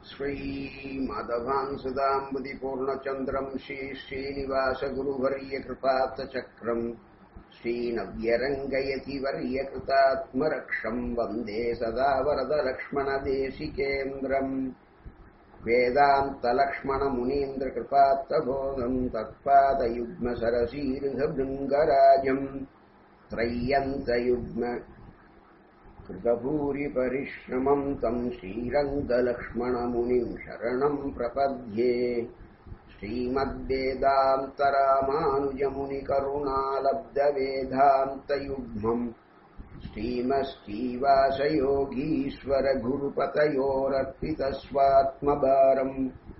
श्रीमाधवांसुदाम्बुदिपूर्णचन्द्रम् श्रीश्रीनिवासगुरुवर्यकृपात्तचक्रम् श्रीनव्यरङ्गयति वर्यकृतात्मरक्षम् वन्दे सदा वरदलक्ष्मणदेशिकेन्द्रम् वेदान्तलक्ष्मणमुनीन्द्रकृपात्तबोधम् तत्पादयुग्मसरसीर्घभृङ्गराजम् त्रय्यन्तयुग्म कृतभूरिपरिश्रमम् तम् श्रीरङ्गलक्ष्मणमुनिम् शरणम् प्रपद्ये श्रीमद्वेदान्तरामानुजमुनिकरुणालब्धवेदान्तयुग्मम् श्रीमश्रीवासयोगीश्वरगुरुपतयोरर्पितस्वात्मभारम्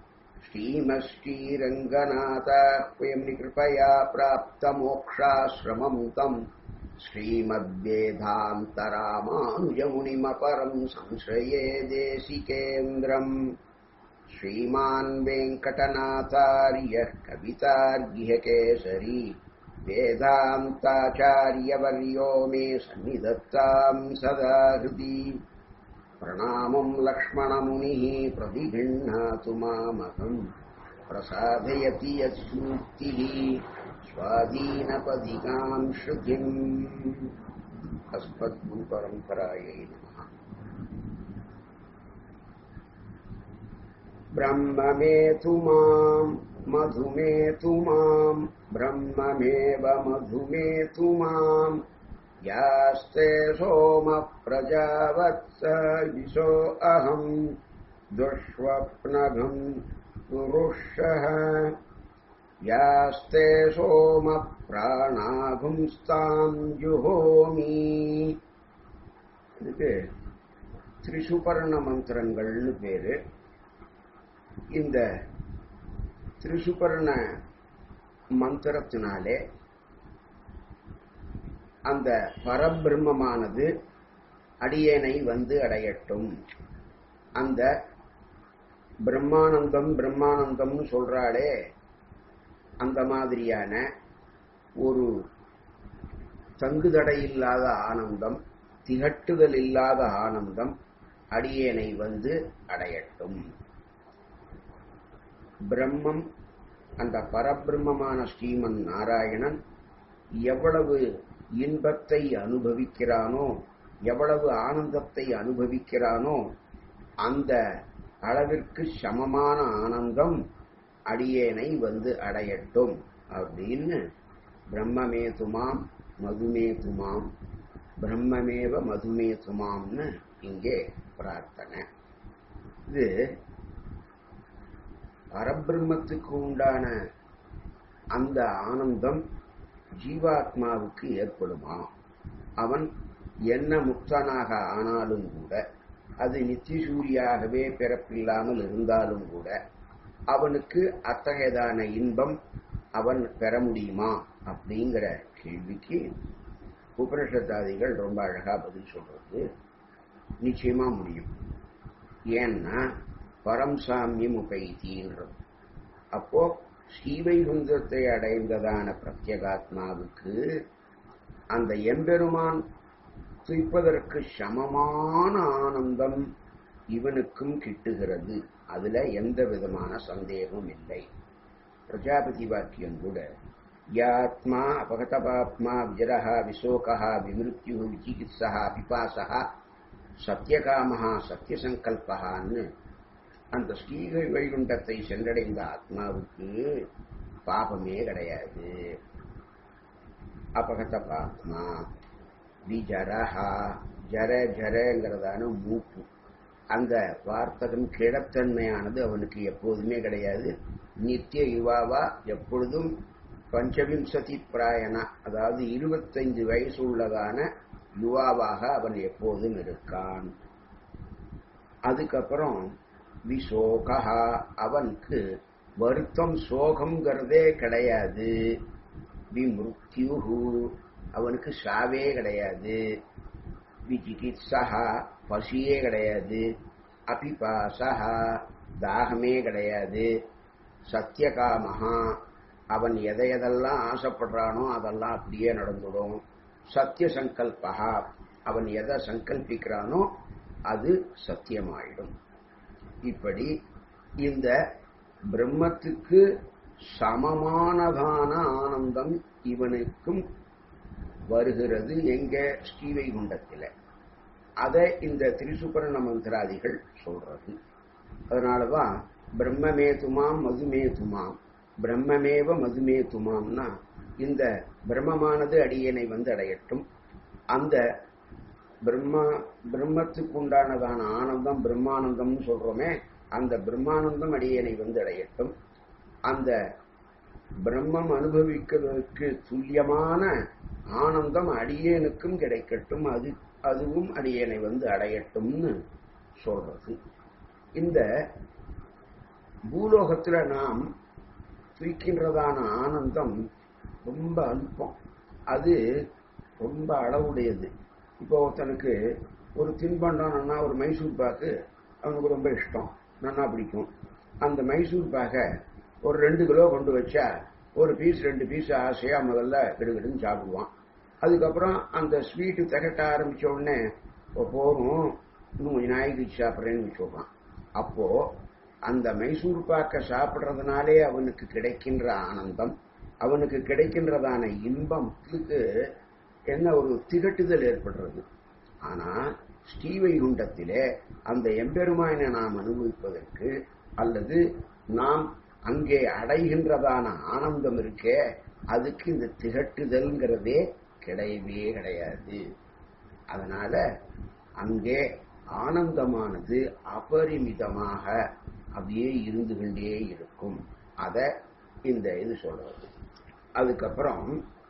श्रीमश्रीरङ्गनाथाह्वयम् कृपया प्राप्तमोक्षाश्रमम् तम् श्रीमद्वेदान्तरामानुजमुनिमपरम् संश्रये देशिकेन्द्रम् श्रीमान् वेङ्कटनाथार्यः कवितार्घ्यकेसरी वेदान्ताचार्यवर्यो मे सन्निधत्ताम् सदा हृदि प्रणामम् लक्ष्मणमुनिः प्रतिगृह्णातु मामहम् प्रसादयति यत्सूक्तिः स्वाधीनपदिकाम् श्रुतिम् अस्मद्गुरुपरम्परायै नमः ब्रह्ममेतु माम् मधुमेतु माम् ब्रह्ममेव मधुमेतु माम् यास्ते सोमप्रजावत्स विशो अहम् दुष्वप्नघम् पुरुषः யாஸ்தே சோம பிராணாகும்ஸ்தாம் ஜுஹோமி இதுக்கு திரிசுபர்ண மந்திரங்கள்னு பேரு இந்த திரிசுபர்ண மந்திரத்தினாலே அந்த பரபிரம்மமானது அடியேனை வந்து அடையட்டும் அந்த பிரம்மானந்தம் பிரம்மானந்தம்னு சொல்றாளே அந்த மாதிரியான ஒரு தங்குதடை இல்லாத ஆனந்தம் திகட்டுதல் இல்லாத ஆனந்தம் அடியேனை வந்து அடையட்டும் பிரம்மம் அந்த பரபிரம்மமான ஸ்ரீமன் நாராயணன் எவ்வளவு இன்பத்தை அனுபவிக்கிறானோ எவ்வளவு ஆனந்தத்தை அனுபவிக்கிறானோ அந்த அளவிற்கு சமமான ஆனந்தம் அடியேனை வந்து அடையட்டும் அப்படின்னு பிரம்மமே துமாம் மதுமே துமாம் பிரம்மமேவ மதுமே துமாம்னு இங்கே பிரார்த்தனை இது பரபிரம்மத்துக்கு உண்டான அந்த ஆனந்தம் ஜீவாத்மாவுக்கு ஏற்படுமா அவன் என்ன முக்தனாக ஆனாலும் கூட அது நித்திசூரியாகவே பிறப்பில்லாமல் இருந்தாலும் கூட அவனுக்கு அத்தகையதான இன்பம் அவன் பெற முடியுமா அப்படிங்கிற கேள்விக்கு உபனிஷத்தாதிகள் ரொம்ப அழகா பதில் சொல்றது நிச்சயமா முடியும் ஏன்னா பரம் சாமியம் உபைத்தின்றது அப்போ ஸ்ரீவைகுந்தத்தை அடைந்ததான பிரத்யகாத்மாவுக்கு அந்த எம்பெருமான் துய்ப்பதற்கு சமமான ஆனந்தம் இவனுக்கும் கிட்டுகிறது அதுல எந்த விதமான சந்தேகமும் இல்லை பிரஜாபதி வாக்கியம் கூட யாத்மா அபகதபாத்மா விஜரஹா விசோகா விமிருத்யு விசிகித்சா பிபாசா சத்தியகாமஹா சத்தியசங்கல்பகான்னு அந்த ஸ்ரீகை வைகுண்டத்தை சென்றடைந்த ஆத்மாவுக்கு பாபமே கிடையாது அபகத பாத்மா விஜரஹா ஜர ஜரங்கிறதான மூப்பு அந்த வார்த்தகம் கிழத்தன்மையானது அவனுக்கு எப்போதுமே கிடையாது நித்திய யுவாவா எப்பொழுதும் பஞ்சவிம்சதி பிராயணா அதாவது இருபத்தைந்து வயசு உள்ளதான யுவாவாக அவன் எப்போதும் இருக்கான் அதுக்கப்புறம் விசோகா அவனுக்கு வருத்தம் சோகம்ங்கிறதே கிடையாது விமிருத்யுஹு அவனுக்கு சாவே கிடையாது விஜிகித்சா பசியே கிடையாது அபிபாசா தாகமே கிடையாது சத்தியகாமஹா அவன் எதை எதெல்லாம் ஆசைப்படுறானோ அதெல்லாம் அப்படியே நடந்துடும் சத்திய சங்கல்பகா அவன் எதை சங்கல்பிக்கிறானோ அது சத்தியமாயிடும் இப்படி இந்த பிரம்மத்துக்கு சமமானதான ஆனந்தம் இவனுக்கும் வருகிறது எங்க ஸ்ரீவைகுண்டத்தில் அதை இந்த திரிசுபரண மந்திராதிகள் சொல்றது அதனாலதான் பிரம்மமேதுமாம் மதுமேதுமாம் பிரம்மமேவ மதுமேதுமாம்னா இந்த பிரம்மமானது அடியனை வந்து அடையட்டும் அந்த பிரம்மா பிரம்மத்துக்கு உண்டானதான ஆனந்தம் பிரம்மானந்தம்னு சொல்றோமே அந்த பிரம்மானந்தம் அடியனை வந்து அடையட்டும் அந்த பிரம்மம் அனுபவிக்கிறதுக்கு துல்லியமான ஆனந்தம் அடியேனுக்கும் கிடைக்கட்டும் அது அதுவும் அடியனை வந்து அடையட்டும்னு சொல்றது இந்த பூலோகத்துல நாம் துய்க்கின்றதான ஆனந்தம் ரொம்ப அல்பம் அது ரொம்ப அளவுடையது இப்போ ஒருத்தனுக்கு ஒரு தின்பண்டம்னா ஒரு மைசூர் பாக்கு அவனுக்கு ரொம்ப இஷ்டம் நன்னா பிடிக்கும் அந்த மைசூர் பாக்கை ஒரு ரெண்டு கிலோ கொண்டு வச்சா ஒரு பீஸ் ரெண்டு பீஸ் ஆசையா முதல்ல கிடுகிடுன்னு சாப்பிடுவான் அதுக்கப்புறம் அந்த ஸ்வீட்டு திகட்ட ஆரம்பிச்ச உடனே போகும் இன்னும் கொஞ்சம் நாய்க்கு சாப்பிட்றேன்னு சொல்றான் அப்போ அந்த மைசூர் பாக்க சாப்பிட்றதுனாலே அவனுக்கு கிடைக்கின்ற ஆனந்தம் அவனுக்கு கிடைக்கின்றதான இன்பத்துக்கு என்ன ஒரு திகட்டுதல் ஏற்படுறது ஆனா ஸ்ரீவைகுண்டத்திலே அந்த எம்பெருமானை நாம் அனுபவிப்பதற்கு அல்லது நாம் அங்கே அடைகின்றதான ஆனந்தம் இருக்கே அதுக்கு இந்த திகட்டுதல்ங்கிறதே கிடையவே கிடையாது அதனால அங்கே ஆனந்தமானது அபரிமிதமாக அப்படியே இருந்து கொண்டே இருக்கும் அத இந்த இது சொல்றது அதுக்கப்புறம்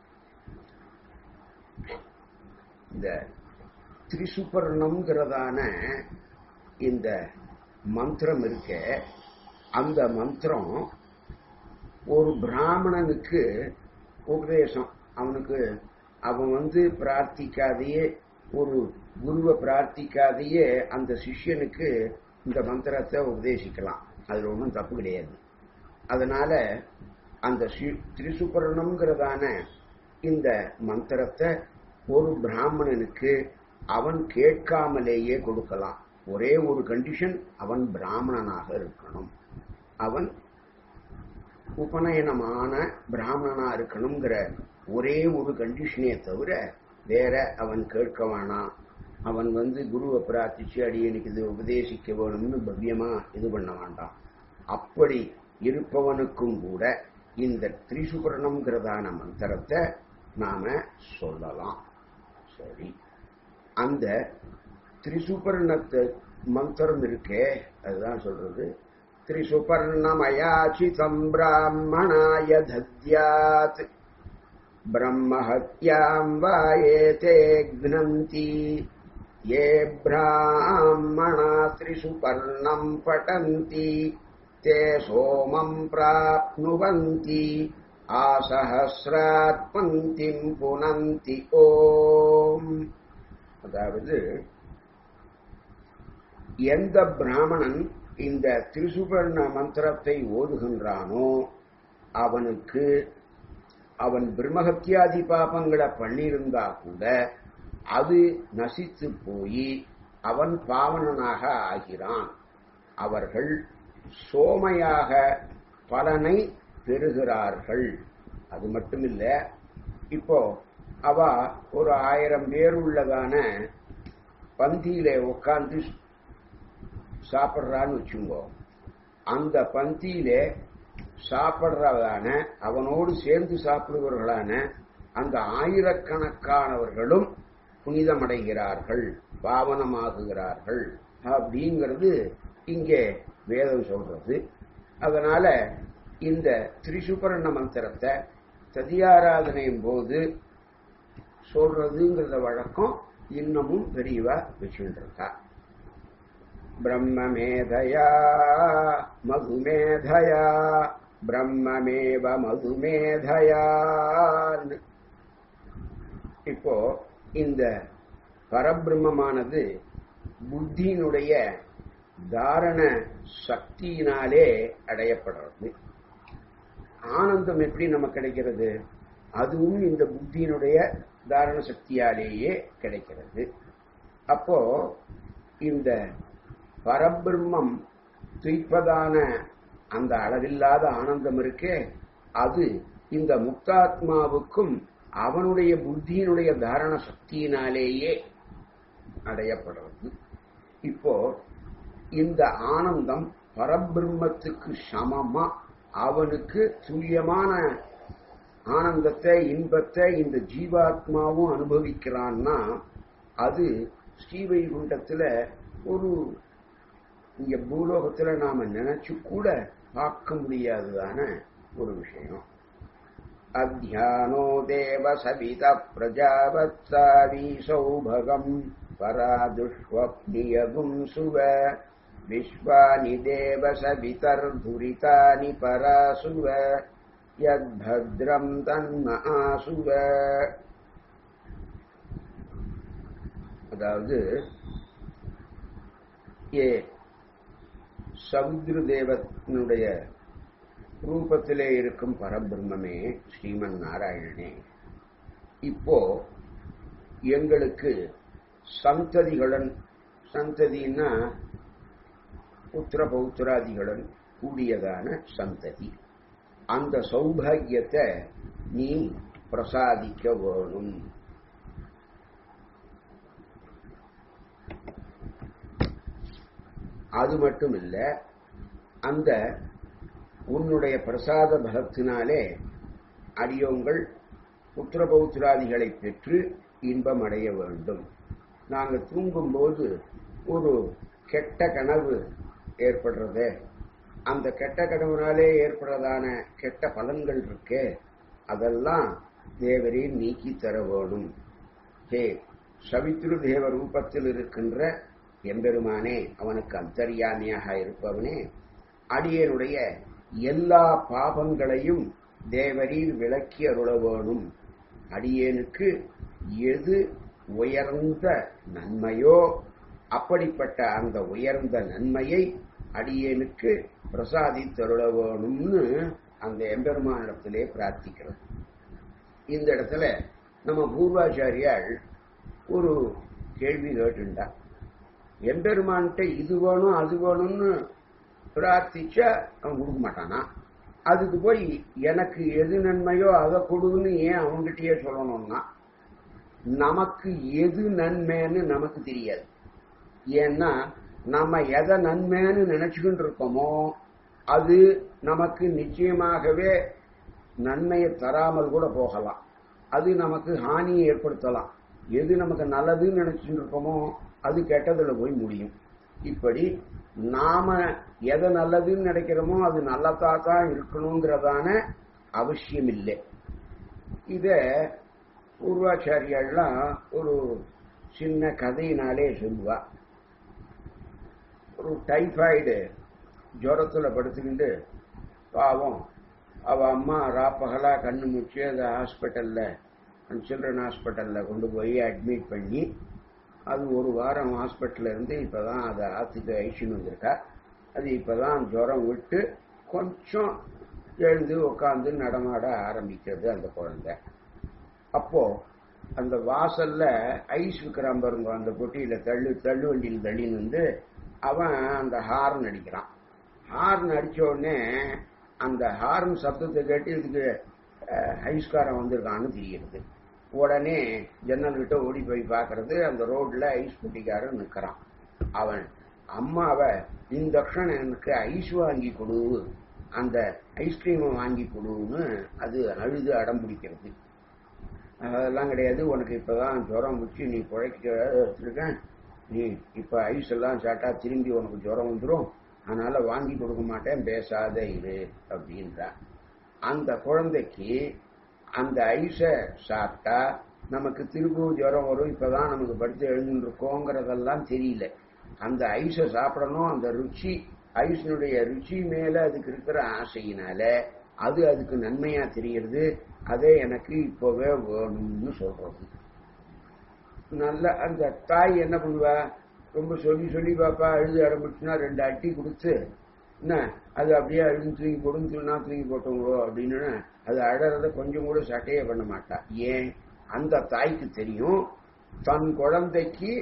இந்த திரிசுபர்ணம்ங்கிறதான இந்த மந்திரம் இருக்க அந்த மந்திரம் ஒரு பிராமணனுக்கு உபதேசம் அவனுக்கு அவன் வந்து பிரார்த்திக்காதையே ஒரு குருவை பிரார்த்திக்காதையே அந்த சிஷ்யனுக்கு இந்த மந்திரத்தை உபதேசிக்கலாம் அதுல ஒன்றும் தப்பு கிடையாது அதனால அந்த திரிசுபர்ணம்ங்கிறதான இந்த மந்திரத்தை ஒரு பிராமணனுக்கு அவன் கேட்காமலேயே கொடுக்கலாம் ஒரே ஒரு கண்டிஷன் அவன் பிராமணனாக இருக்கணும் அவன் உபநயனமான பிராமணனா இருக்கணுங்கிற ஒரே ஒரு கண்டிஷனே தவிர வேற அவன் கேட்க வேணாம் அவன் வந்து குருவை பிரார்த்திச்சு அடியனுக்கு இது உபதேசிக்க வேணும்னு பவ்யமா இது பண்ண வேண்டாம் அப்படி இருப்பவனுக்கும் கூட இந்த திரிசுபரணம்ங்கிறதான மந்திரத்தை நாம சொல்லலாம் சரி அந்த திரிசுபர்ணத்து மந்திரம் இருக்கே அதுதான் சொல்றது திரிசுபர்ணமயாச்சிதம் பிராமணாய தத்யாத் பிரம்மஹத்யாம் வாயேதே க்னந்தி ये ब्राह्मणा त्रिसुपर्णम् पठन्ति ते सोमम् प्राप्नुवन्ति ஆசஹசிராத் பங்கிம் புனந்தி ஓம் அதாவது எந்த பிராமணன் இந்த திரிசுபர்ண மந்திரத்தை ஓதுகின்றானோ அவனுக்கு அவன் பிரம்மஹத்தியாதி பாபங்களை பண்ணியிருந்தா கூட அது நசித்து போய் அவன் பாவனனாக ஆகிறான் அவர்கள் சோமையாக பலனை பெறுகிறார்கள் அது மட்டுமில்ல இப்போ அவ ஒரு ஆயிரம் பேர் உள்ளதான பந்தியில உட்காந்து சாப்பிட்றான்னு வச்சுங்கோ அந்த பந்தியில சாப்பிட்றதான அவனோடு சேர்ந்து சாப்பிடுபவர்களான அந்த ஆயிரக்கணக்கானவர்களும் புனிதமடைகிறார்கள் பாவனமாகுகிறார்கள் அப்படிங்கிறது இங்கே வேதம் சொல்றது அதனால இந்த திரிசுபரண மந்திரத்தை ததியாராதனையும் போது சொல்றதுங்கிறத வழக்கம் இன்னமும் பெரியவா வச்சுட்டு இருக்கா பிரம்மமேதயா மதுமேதயா பிரம்மமேவ மதுமேதயான்னு இப்போ இந்த பரபிரம்மமானது புத்தியினுடைய தாரண சக்தியினாலே அடையப்படுறது ஆனந்தம் எப்படி நமக்கு கிடைக்கிறது அதுவும் இந்த புத்தியினுடைய தாரண சக்தியாலேயே கிடைக்கிறது அப்போ இந்த பரபிரம்மம் துய்ப்பதான அந்த அளவில்லாத ஆனந்தம் இருக்கே அது இந்த முக்தாத்மாவுக்கும் அவனுடைய புத்தியினுடைய தாரண சக்தியினாலேயே அடையப்படுறது இப்போ இந்த ஆனந்தம் பரபிரம்மத்துக்கு சமமா அவனுக்கு துல்லியமான ஆனந்தத்தை இன்பத்தை இந்த ஜீவாத்மாவும் அனுபவிக்கிறான்னா அது ஸ்ரீவைகுண்டத்துல ஒரு இங்க பூலோகத்துல நாம நினைச்சு கூட பார்க்க முடியாததான ஒரு விஷயம் அத்தியானோ தேவ சவித பிரஜாவத்சாவி சௌபகம் பராதுஷ்வப்னியகும் சுவ விஸ்வானி தேவ சவிதர்துரிதானி பராசுவ யத்பத்ரம் தன்ம ஆசுவ அதாவது ஏ சமுத்திர தேவனுடைய ரூபத்திலே இருக்கும் பரபிரம்மே ஸ்ரீமன் நாராயணனே இப்போ எங்களுக்கு சந்ததிகளுடன் சந்ததின்னா புத்திர பௌத்திராதிகளுடன் கூடியதான சந்ததி அந்த சௌபாகியத்தை நீ பிரசாதிக்க வேணும் அது மட்டும் இல்ல அந்த உன்னுடைய பிரசாத பலத்தினாலே அடியோங்கள் புத்திர பௌத்திராதிகளை பெற்று இன்பம் அடைய வேண்டும் நாங்கள் தூங்கும்போது ஒரு கெட்ட கனவு ஏற்படுறதே அந்த கெட்ட கனவுனாலே ஏற்படுறதான கெட்ட பலன்கள் இருக்கே அதெல்லாம் தேவரே நீக்கி தர வேணும் ஹே சவித்ரு தேவ ரூபத்தில் இருக்கின்ற எம்பெருமானே அவனுக்கு அந்தரியாமியாக இருப்பவனே அடியனுடைய எல்லா பாபங்களையும் தேவரீர் விளக்கி அருள வேணும் அடியேனுக்கு எது உயர்ந்த நன்மையோ அப்படிப்பட்ட அந்த உயர்ந்த நன்மையை அடியேனுக்கு பிரசாதித்தருள வேணும்னு அந்த எம்பெருமானிடத்திலே பிரார்த்திக்கிறது இந்த இடத்துல நம்ம பூர்வாச்சாரியால் ஒரு கேள்வி கேட்டுண்டா எம்பெருமான்கிட்ட இது வேணும் அது வேணும்னு பிரார்த்திச்சா அவன் கொடுக்க மாட்டானா அதுக்கு போய் எனக்கு எது நன்மையோ அதை கொடுன்னு ஏன் அவன்கிட்டயே சொல்லணும்னா நமக்கு எது நன்மைன்னு நமக்கு தெரியாது ஏன்னா நம்ம எதை நன்மைன்னு நினைச்சுக்கிட்டு இருக்கோமோ அது நமக்கு நிச்சயமாகவே நன்மையை தராமல் கூட போகலாம் அது நமக்கு ஹானியை ஏற்படுத்தலாம் எது நமக்கு நல்லதுன்னு நினைச்சுட்டு இருக்கோமோ அது கெட்டதுல போய் முடியும் இப்படி நாம எதை நல்லதுன்னு நினைக்கிறோமோ அது நல்லதா தான் இருக்கணுங்கிறதான அவசியம் இல்லை இத பூர்வாச்சாரியெல்லாம் ஒரு சின்ன கதையினாலே சொல்லுவா ஒரு டைஃபாய்டு ஜுரத்துல படுத்துக்கிட்டு பாவம் அவ அம்மா ராப்பகலா கண்ணு முச்சு அந்த ஹாஸ்பிட்டல்ல சில்ட்ரன் ஹாஸ்பிட்டல்ல கொண்டு போய் அட்மிட் பண்ணி அது ஒரு வாரம் ஹாஸ்பிட்டல்ல இருந்து இப்பதான் அதை ஆத்துக்கு ஐசின்னு வந்திருக்கா அது இப்பதான் ஜுரம் விட்டு கொஞ்சம் எழுந்து உட்காந்து நடமாட ஆரம்பிக்கிறது அந்த குழந்தை அப்போ அந்த வாசல்ல ஐஸ் விற்கிறான் பாருங்க அந்த பொட்டியில தள்ளு தள்ளு வண்டியில் தள்ளின்னு வந்து அவன் அந்த ஹார்ன் அடிக்கிறான் ஹார்ன் அடிச்ச உடனே அந்த ஹார்ன் சப்தத்தை கேட்டு இதுக்கு ஐஸ்காரன் வந்திருக்கான்னு தெரியுது உடனே ஜன்னல் கிட்ட ஓடி போய் பார்க்கறது அந்த ரோட்ல ஐஸ் பொட்டிக்காரன் நிற்கிறான் அவன் அம்மாவை இந்த க்ஷணம் எனக்கு ஐஸ் வாங்கி கொடு அந்த ஐஸ்கிரீமை வாங்கி கொடுன்னு அது அழுது அடம் பிடிக்கிறது அதெல்லாம் கிடையாது உனக்கு இப்பதான் ஜுரம் முச்சு நீ குழைக்க வச்சிருக்கேன் நீ இப்ப ஐஸ் எல்லாம் சாட்டா திரும்பி உனக்கு ஜுரம் வந்துடும் அதனால வாங்கி கொடுக்க மாட்டேன் பேசாத இரு அப்படின்றா அந்த குழந்தைக்கு அந்த ஐஸை சாப்பிட்டா நமக்கு திரும்பவும் ஜுரம் வரும் இப்பதான் நமக்கு படுத்து எழுந்துட்டு இருக்கோங்கிறதெல்லாம் தெரியல அந்த ஐஸை சாப்பிடணும் அந்த ருச்சி ஐஸினுடைய ருச்சி மேல அதுக்கு இருக்கிற ஆசையினால அது அதுக்கு நன்மையா தெரியுது அதே எனக்கு இப்பவே வேணும்னு சொல்றது நல்ல அந்த தாய் என்ன பண்ணுவா ரொம்ப சொல்லி சொல்லி பாப்பா அழுது ஆரம்பிச்சுன்னா ரெண்டு அட்டி கொடுத்து என்ன அது அப்படியே அழுது தூக்கி போடும் தூணா தூக்கி போட்டோங்களோ அப்படின்னு அது அழறத கொஞ்சம் கூட சட்டையே பண்ண மாட்டா ஏன் அந்த தாய்க்கு தெரியும் தன் குழந்தைக்கு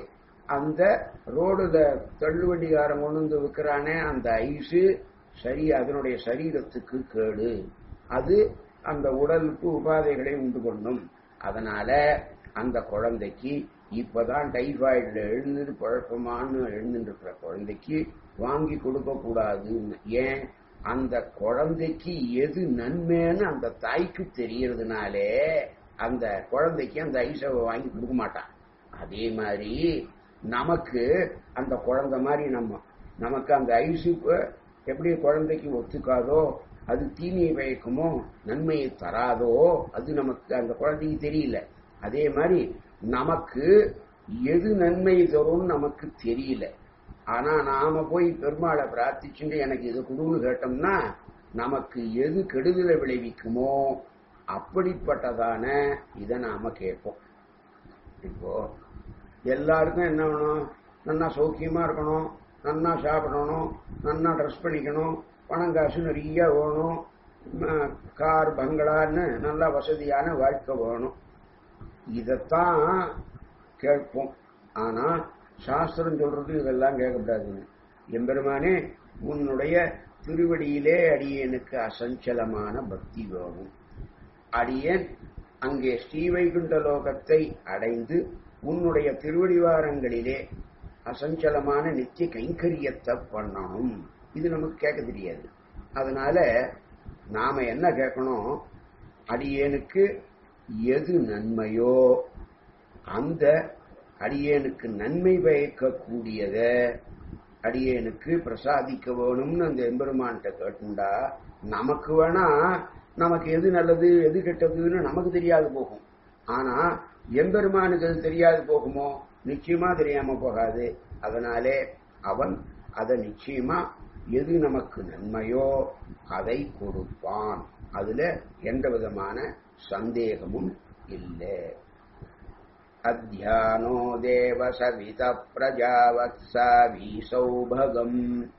அந்த ரோடுல தள்ளுவண்டிகாரன் கொண்டு வந்து விற்கிறானே அந்த ஐஸு சரி அதனுடைய சரீரத்துக்கு கேடு அது அந்த உடலுக்கு உபாதைகளை உண்டு பண்ணும் அதனால அந்த குழந்தைக்கு இப்பதான் டைபாய்டுல எழுந்து குழப்பமான்னு எழுந்துட்டு இருக்கிற குழந்தைக்கு வாங்கி கொடுக்க கூடாதுன்னு ஏன் அந்த குழந்தைக்கு எது நன்மைன்னு அந்த தாய்க்கு தெரியறதுனாலே அந்த குழந்தைக்கு அந்த ஐசவை வாங்கி கொடுக்க மாட்டான் அதே மாதிரி நமக்கு அந்த குழந்தை மாதிரி நம்ம நமக்கு அந்த ஐசுக்கு எப்படி குழந்தைக்கு ஒத்துக்காதோ அது தீமையை பயக்குமோ நன்மையை தராதோ அது நமக்கு அந்த குழந்தைக்கு தெரியல அதே மாதிரி நமக்கு எது நன்மை தரும்னு நமக்கு தெரியல ஆனா நாம போய் பெருமாளை பிரார்த்திச்சுட்டு எனக்கு இது குடுன்னு கேட்டோம்னா நமக்கு எது கெடுதலை விளைவிக்குமோ அப்படிப்பட்டதான இதை நாம கேட்போம் இப்போ எல்லாருக்கும் என்ன வேணும் நன்னா சௌக்கியமா இருக்கணும் நன்னா சாப்பிடணும் நன்னா ட்ரெஸ் பண்ணிக்கணும் பணம் காசு நிறைய வேணும் ம- கார் பங்களான்னு நல்ல வசதியான வாழ்க்கை வேணும் இதைத்தான் கேட்போம் ஆனா சாஸ்திரம் சொல்றது இதெல்லாம் கேட்கக்கூடாதுன்னு எம்பெருமானே உன்னுடைய திருவடியிலே அடியேனுக்கு அசஞ்சலமான பக்தி வேணும் அடியேன் அங்கே ஸ்ரீவைகுண்ட லோகத்தை அடைந்து உன்னுடைய திருவடிவாரங்களிலே அசஞ்சலமான நித்திய கைங்கரியத்தை பண்ணணும் இது நமக்கு கேட்க தெரியாது அதனால நாம என்ன கேட்கணும் அடியேனுக்கு எது நன்மையோ அந்த அடியேனுக்கு நன்மை பயக்கக்கூடியத அடியேனுக்கு பிரசாதிக்க வேணும்னு அந்த எம்பெருமான்கிட்ட கேட்டுண்டா நமக்கு வேணா நமக்கு எது நல்லது எது கெட்டதுன்னு நமக்கு தெரியாது போகும் ஆனா எம்பெருமானுக்கு அது தெரியாது போகுமோ நிச்சயமா தெரியாம போகாது அதனாலே அவன் அதை நிச்சயமா எது நமக்கு நன்மையோ அதை கொடுப்பான் அதுல எந்த விதமான சந்தேகமும் இல்லை अध्यानो देव सवित प्रजावत्सावीसौभगम्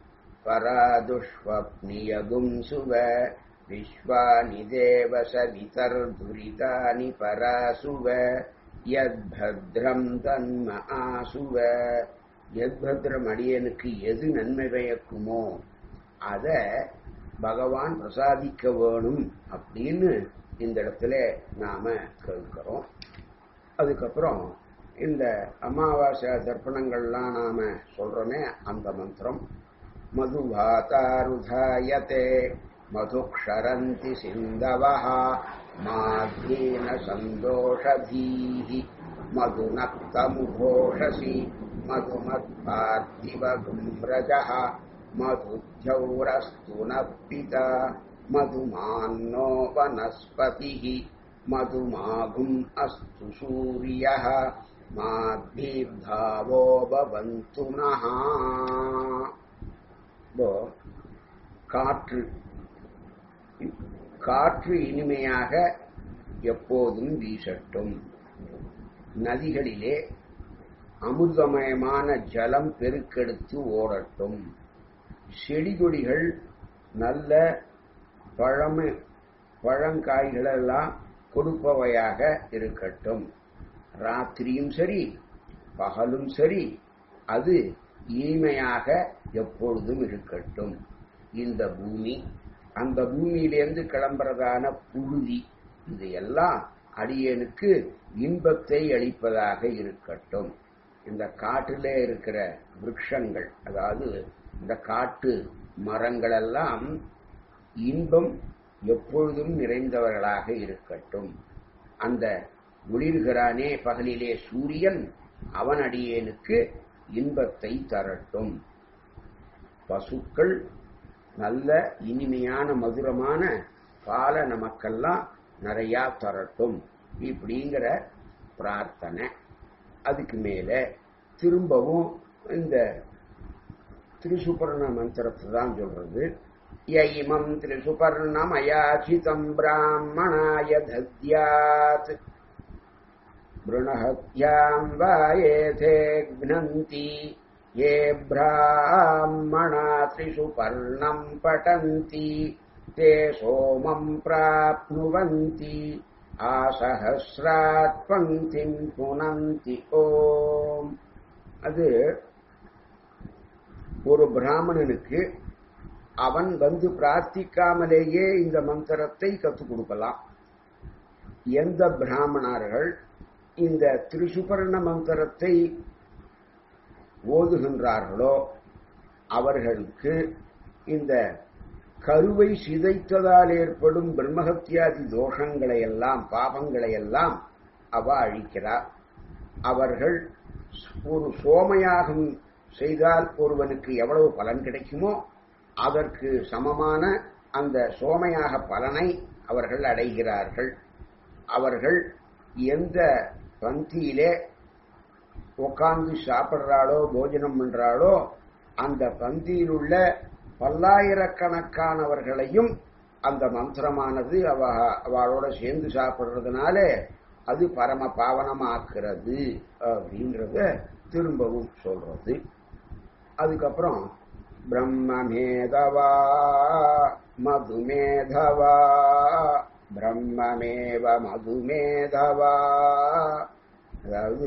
परादुष्वप्नियगुम् सुव विश्वानि देव सवितर्दुरितानि परासुव यद्भद्रम् தன்ம ஆசுவ எத்பத்ரம் அடியனுக்கு எது நன்மை பயக்குமோ அத பகவான் பிரசாதிக்க வேணும் அப்படின்னு இந்த இடத்துல நாம கேட்கிறோம் அதுக்கப்புறம் இந்த அமாவாசை தர்ப்பணங்கள்லாம் நாம சொல்றோமே அந்த மந்திரம் மதுபாதாருதாயத்தே மதுக்ஷரந்தி சிந்தவः மாத்யேன சந்தோஷதீः மதுநக்தமுகோஷசி மதுமத்பார்த்திவகும்ரஜः மதுஜௌரஸ்து ந பிதா மதுமான்னோ வனஸ்பதிः மதுமாகும் அஸ்து சூரியः மாத்தீர்தாவோ பவந்து நஹா இப்போ காற்று காற்று இனிமையாக எப்போதும் வீசட்டும் நதிகளிலே அமிர்தமயமான ஜலம் பெருக்கெடுத்து ஓடட்டும் செடி கொடிகள் நல்ல பழமை பழங்காய்களெல்லாம் கொடுப்பவையாக இருக்கட்டும் ராத்திரியும் சரி பகலும் சரி அது இனிமையாக எப்பொழுதும் இருக்கட்டும் இந்த பூமி அந்த பூமியிலிருந்து கிளம்புறதான புழுதி இது எல்லாம் அடியனுக்கு இன்பத்தை அளிப்பதாக இருக்கட்டும் இந்த காட்டிலே இருக்கிற விருட்சங்கள் அதாவது இந்த காட்டு மரங்கள் எல்லாம் இன்பம் எப்பொழுதும் நிறைந்தவர்களாக இருக்கட்டும் அந்த ஒளிர்கிறானே பகலிலே சூரியன் அவன் அடியேனுக்கு இன்பத்தை தரட்டும் பசுக்கள் நல்ல இனிமையான மதுரமான பாலை நமக்கெல்லாம் நிறைய தரட்டும் இப்படிங்கிற பிரார்த்தனை அதுக்கு மேல திரும்பவும் இந்த திரிசுபர்ண மந்திரத்தை தான் சொல்றது யைமம் திரிசுபர்ணமயாச்சிதம் பிராமணாய தத்யாத் बृणहत्याम् वा येथे घ्नन्ति ये ब्राह्मणा त्रिषु पर्णम् पठन्ति ते सोमम् प्राप्नुवन्ति आसहस्रात् पङ्क्तिम् पुनन्ति ओम् அது ஒரு பிராமணனுக்கு அவன் வந்து பிரார்த்திக்காமலேயே இந்த மந்திரத்தை கற்றுக் கொடுக்கலாம் எந்த பிராமணர்கள் இந்த திரிசுபர்ண மந்திரத்தை ஓதுகின்றார்களோ அவர்களுக்கு இந்த கருவை சிதைத்ததால் ஏற்படும் பிரம்மஹத்தியாதி தோஷங்களை எல்லாம் பாபங்களை எல்லாம் அவ அழிக்கிறார் அவர்கள் ஒரு சோமயாகம் செய்தால் ஒருவனுக்கு எவ்வளவு பலன் கிடைக்குமோ அதற்கு சமமான அந்த சோமயாக பலனை அவர்கள் அடைகிறார்கள் அவர்கள் எந்த பந்தியிலே உட்கார்ந்து சாப்பிட்றாளோ போஜனம் பண்றாளோ அந்த பந்தியில் உள்ள பல்லாயிரக்கணக்கானவர்களையும் அந்த மந்திரமானது அவ அவளோட சேர்ந்து சாப்பிடுறதுனால அது பரம பாவனமாக்குறது அப்படின்றத திரும்பவும் சொல்றது அதுக்கப்புறம் பிரம்மமேதவா மதுமேதவா பிரம்மமேவ மதுமேதவா அதாவது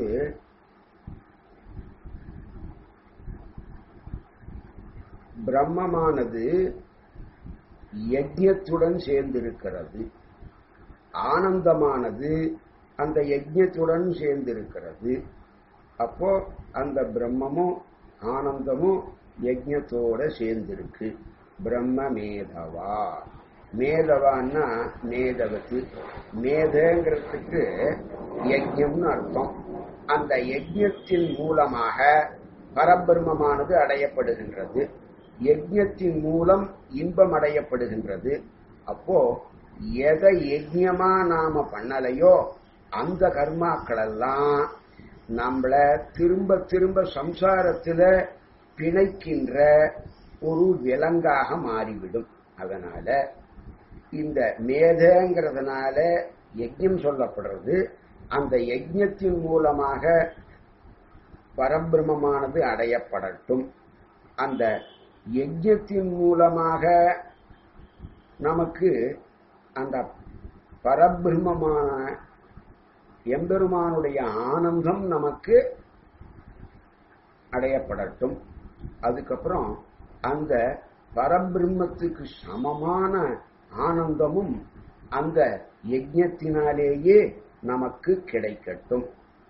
பிரம்மமானது யஜ்யத்துடன் சேர்ந்திருக்கிறது ஆனந்தமானது அந்த யஜ்யத்துடன் சேர்ந்திருக்கிறது அப்போ அந்த பிரம்மமும் ஆனந்தமும் யஜ்யத்தோட சேர்ந்திருக்கு பிரம்ம மேதவா மேதவான்னா மேதவத்து மேதங்கிறதுக்கு யஜ்யம்னு அர்த்தம் அந்த யஜ்யத்தின் மூலமாக பரபிரம்மமானது அடையப்படுகின்றது யஜ்யத்தின் மூலம் இன்பம் அடையப்படுகின்றது அப்போ எதை யஜ்யமா நாம பண்ணலையோ அந்த கர்மாக்கள் எல்லாம் நம்மள திரும்ப திரும்ப சம்சாரத்துல பிணைக்கின்ற ஒரு விலங்காக மாறிவிடும் அதனால இந்த மேதங்கிறதுனால யஜ்யம் சொல்லப்படுறது அந்த யஜ்யத்தின் மூலமாக பரபிரமமானது அடையப்படட்டும் அந்த யஜ்யத்தின் மூலமாக நமக்கு அந்த பரபிரமமான எம்பெருமானுடைய ஆனந்தம் நமக்கு அடையப்படட்டும் அதுக்கப்புறம் அந்த பரபிரம்மத்துக்கு சமமான ஆனந்தமும் அந்த யஜ்யத்தினாலேயே நமக்கு கிடைக்கட்டும்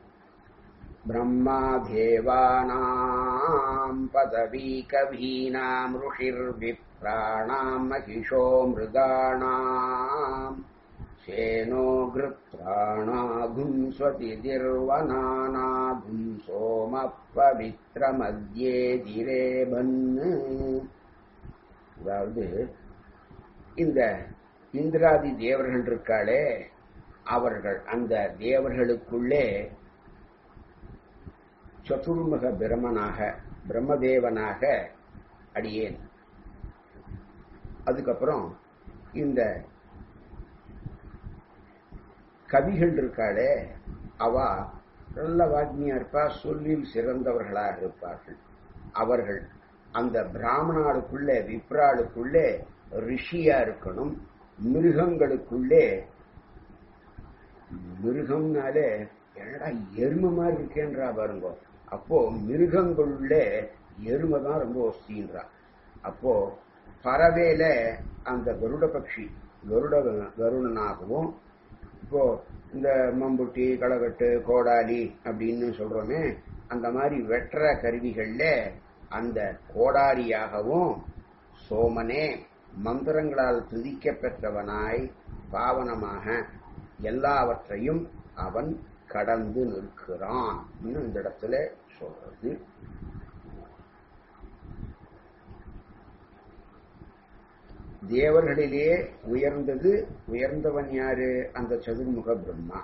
ब्रह्मादेवानाम् पदवीकवीनाम् ऋषिर्विप्राणाम् महिषो मृगाणाम् शेनो घृत्राणागुंस्वति दिर्वनानागुं सोमपवित्रमद्येதிரேபன் அதாவது இந்த இந்திராதி தேவர்கள் இருக்காளே அவர்கள் அந்த தேவர்களுக்குள்ளே சதுர்முக பிரமனாக பிரம்மதேவனாக அடியேன் அதுக்கப்புறம் இந்த கவிகள் இருக்காளே அவ நல்ல வாக்மியா இருப்பா சொல்லில் சிறந்தவர்களாக இருப்பார்கள் அவர்கள் அந்த பிராமணாளுக்குள்ளே விப்ராளுக்குள்ளே ரிஷியா இருக்கணும் மிருகங்களுக்குள்ளே மிருகம்னாலே என்னடா எருமை மாதிரி இருக்கேன்றா பாருங்க அப்போ மிருகங்களுள்ள எருமை தான் ரொம்ப ஒஸ்தின்றா அப்போ பறவையில அந்த கருட பட்சி கருட கருடனாகவும் இப்போ இந்த மம்புட்டி களகட்டு கோடாலி அப்படின்னு சொல்றோமே அந்த மாதிரி வெற்ற கருவிகள்ல அந்த கோடாரியாகவும் சோமனே மந்திரங்களால் துதிக்க பெற்றவனாய் பாவனமாக எல்லாவற்றையும் அவன் கடந்து நிற்கிறான் இந்த இடத்துல சொல்றது தேவர்களிலே உயர்ந்தது உயர்ந்தவன் யாரு அந்த சதுர்முக பிரம்மா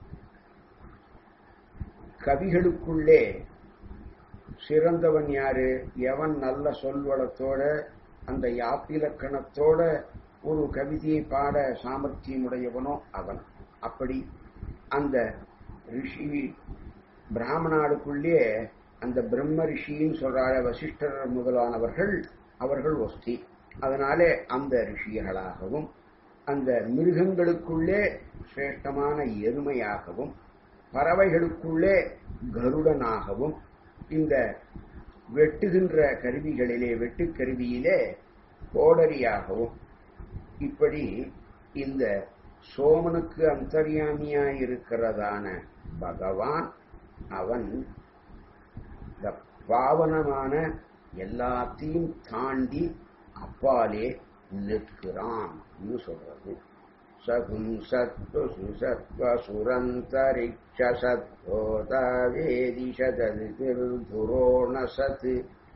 கவிகளுக்குள்ளே சிறந்தவன் யாரு எவன் நல்ல சொல்வளத்தோட அந்த யாப்பிலக்கணத்தோட ஒரு கவிதையை பாட சாமர்த்தியமுடையவனோ அவன் அப்படி அந்த ரிஷி பிராமணாளுக்குள்ளே அந்த பிரம்ம ரிஷின்னு சொல்றார வசிஷ்டர் முதலானவர்கள் அவர்கள் ஒஸ்தி அதனாலே அந்த ரிஷிகளாகவும் அந்த மிருகங்களுக்குள்ளே சிரேஷ்டமான எருமையாகவும் பறவைகளுக்குள்ளே கருடனாகவும் இந்த வெட்டுகின்ற கருவிகளிலே வெட்டுக் கருவியிலே கோடரியாகவும் இப்படி இந்த சோமனுக்கு அந்தர்யாமியாய் இருக்கிறதான பகவான் அவன் இந்த பாவனமான எல்லாத்தையும் தாண்டி அப்பாலே நிற்கிறான் சொல்றது சகும் சத்வ சுசத்வ சுரந்தரிக்ஷ சத்வோத வேதிஷதுரோண சத்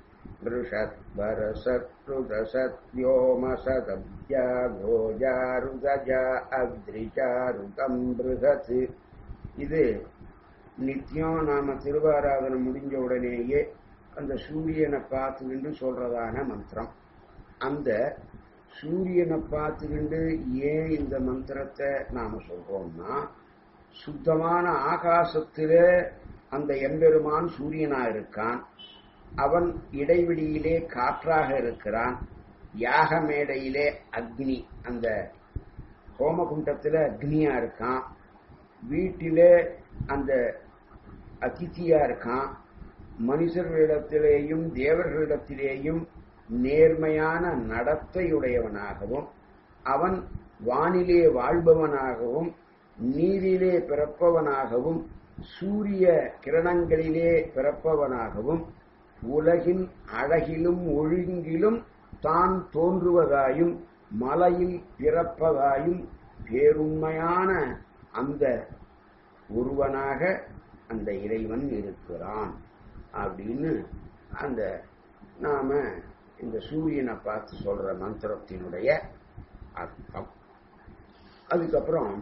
ऋषद्वरसत्रुदसत्व्योमसदब्जा गोजारुदज அத்ரிஜாருதம் பிருகத் இது நித்தியம் நாம திருவாராதனம் முடிஞ்ச உடனேயே அந்த சூரியனை பார்த்துக்கிண்டு சொல்றதான மந்திரம் அந்த சூரியனை பார்த்துக்கிண்டு ஏன் இந்த மந்திரத்தை நாம சொல்றோம்னா சுத்தமான ஆகாசத்திலே அந்த எம்பெருமான் சூரியனா இருக்கான் அவன் இடைவெளியிலே காற்றாக இருக்கிறான் யாக மேடையிலே அக்னி அந்த ஹோமகுண்டத்துல அக்னியா இருக்கான் வீட்டிலே அந்த அதித்தியா இருக்கான் மனுஷர்களிடத்திலேயும் தேவர்களிடத்திலேயும் நேர்மையான நடத்தையுடையவனாகவும் அவன் வானிலே வாழ்பவனாகவும் நீரிலே பிறப்பவனாகவும் சூரிய கிரணங்களிலே பிறப்பவனாகவும் உலகின் அழகிலும் ஒழுங்கிலும் தான் தோன்றுவதாயும் மலையில் பிறப்பதாயும் பேருண்மையான அந்த ஒருவனாக அந்த இறைவன் இருக்கிறான் அப்படின்னு அந்த நாம இந்த சூரியனை பார்த்து சொல்ற மந்திரத்தினுடைய அர்த்தம் அதுக்கப்புறம்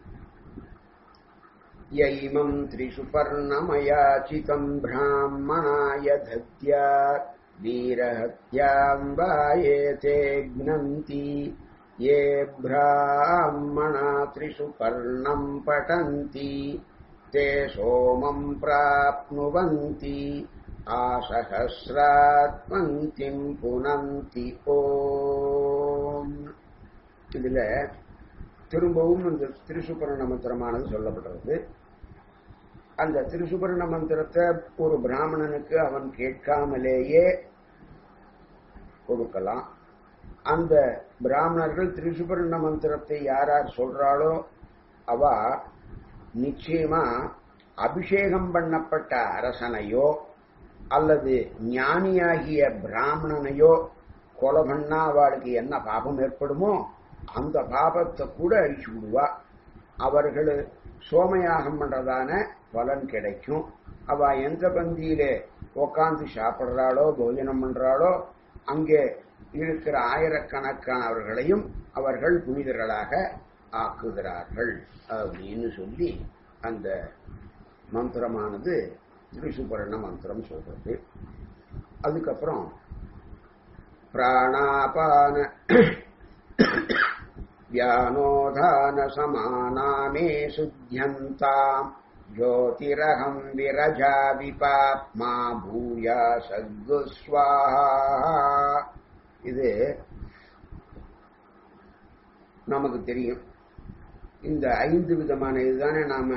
यैमम् त्रिषुपर्णमयाचितम् ब्राह्मणाय दद्या वीरहत्याम् वायेते घ्नन्ति ये ब्राह्मणा त्रिषुपर्णम् पठन्ति ते सोमम् प्राप्नुवन्ति ஆசகசிராத்மந்திம் புனந்தி ஓம் இதுல திரும்பவும் இந்த திருசுபர்ண மந்திரமானது சொல்லப்படுறது அந்த திருசுபர்ண மந்திரத்தை ஒரு பிராமணனுக்கு அவன் கேட்காமலேயே கொடுக்கலாம் அந்த பிராமணர்கள் திருசுபர்ண மந்திரத்தை யார் யார் சொல்றாளோ அவ நிச்சயமா அபிஷேகம் பண்ணப்பட்ட அரசனையோ அல்லது ஞானியாகிய பிராமணனையோ கொலை பண்ணா அவளுக்கு என்ன பாபம் ஏற்படுமோ அந்த பாபத்தை கூட அழிச்சு விடுவா அவர்கள் சோமயாகம் பண்றதான பலன் கிடைக்கும் அவ எந்த பந்தியிலே உக்காந்து சாப்பிடுறாளோ போஜனம் பண்றாளோ அங்கே இருக்கிற ஆயிரக்கணக்கானவர்களையும் அவர்கள் புனிதர்களாக ஆக்குகிறார்கள் அப்படின்னு சொல்லி அந்த மந்திரமானது திருசுபரண மந்திரம் சொல்றது அதுக்கப்புறம் பிராணாபான व्यानोधानसमानामे शुध्यन्ताम् ज्योतिरहम् विरजा विपाप्मा भूया सद्गुस्वाहा இது நமக்கு தெரியும் இந்த ஐந்து விதமான இதுதானே நாம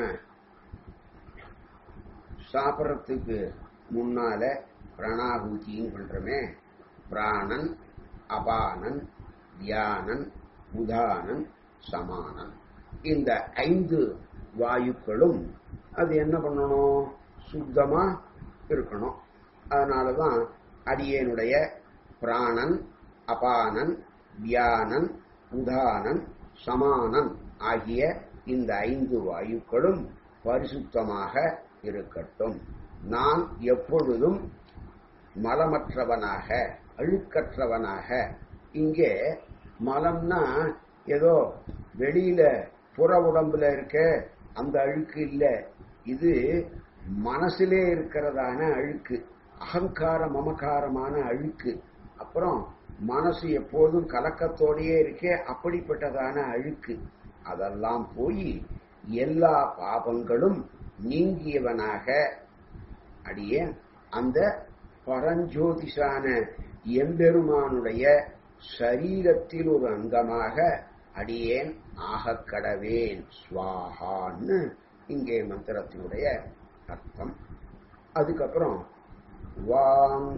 சாப்பிட்றதுக்கு முன்னால பிரணாபூத்தின்னு பண்றோமே பிராணன் அபானன் தியானன் உதானன் சமானன் இந்த ஐந்து வாயுக்களும் அது என்ன பண்ணணும் சுத்தமா இருக்கணும் அதனாலதான் அடியனுடைய பிராணன் அபானன் வியானன் உதானன் சமானன் ஆகிய இந்த ஐந்து வாயுக்களும் பரிசுத்தமாக இருக்கட்டும் நான் எப்பொழுதும் மலமற்றவனாக அழுக்கற்றவனாக இங்கே மலம்னா ஏதோ வெளியில புற உடம்புல இருக்க அந்த அழுக்கு இல்ல இது மனசிலே இருக்கிறதான அழுக்கு அகங்கார மமகாரமான அழுக்கு அப்புறம் மனசு எப்போதும் கலக்கத்தோடையே இருக்கே அப்படிப்பட்டதான அழுக்கு அதெல்லாம் போய் எல்லா பாபங்களும் நீங்கியவனாக அடியே அந்த பரஞ்சோதிஷான எம்பெருமானுடைய சரீரத்தில் ஒரு அங்கமாக அடியேன் ஆகக்கடவேன் ஸ்வாஹான்னு இங்கே மந்திரத்தினுடைய அர்த்தம் அதுக்கப்புறம் வாங்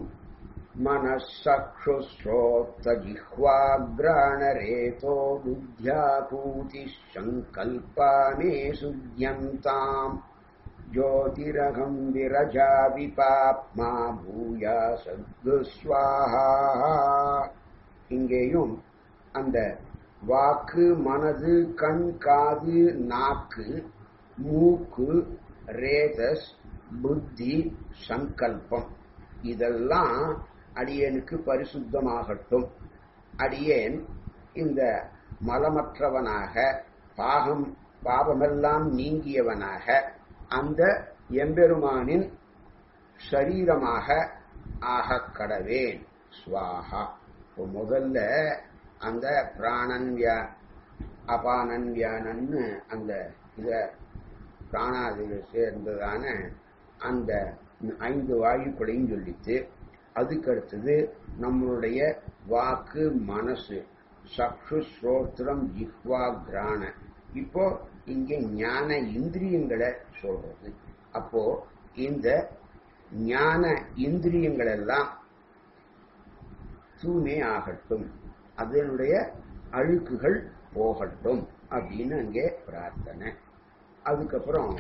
मनःसक्षुश्रोत्तजिह्वाग्राणरेतो बुद्ध्याकूतिः सङ्कल्पा मे सुध्यन्ताम् ज्योतिरहं विरजा विपाप्मा பூயா சத்குஸ்வாஹா இங்கேயும் அந்த வாக்கு மனது கண் காது நாக்கு மூக்கு ரேதஸ் புத்தி சங்கல்பம் இதெல்லாம் அடியேனுக்கு பரிசுத்தமாகட்டும் அடியேன் இந்த மலமற்றவனாக பாகம் பாவமெல்லாம் நீங்கியவனாக அந்த எம்பெருமானின் சரீரமாக ஆகக் கடவேன் ஸ்வாஹா இப்போ முதல்ல அந்த பிராணன் வியா அபானன் வியானன்னு அந்த இத பிராணாதிகள் சேர்ந்ததான அந்த ஐந்து வாயுக்களையும் சொல்லித்து அதுக்கு அடுத்தது நம்மளுடைய வாக்கு மனசு சக்ஷு ஸ்ரோத்திரம் ஜிஹ்வா கிராண இப்போ இங்கே ஞான இந்திரியங்களை சொல்றது அப்போ இந்த ஞான இந்திரியங்கள் எல்லாம் தூய்மை ஆகட்டும் அதனுடைய அழுக்குகள் போகட்டும் அப்படின்னு அங்கே பிரார்த்தனை அதுக்கப்புறம்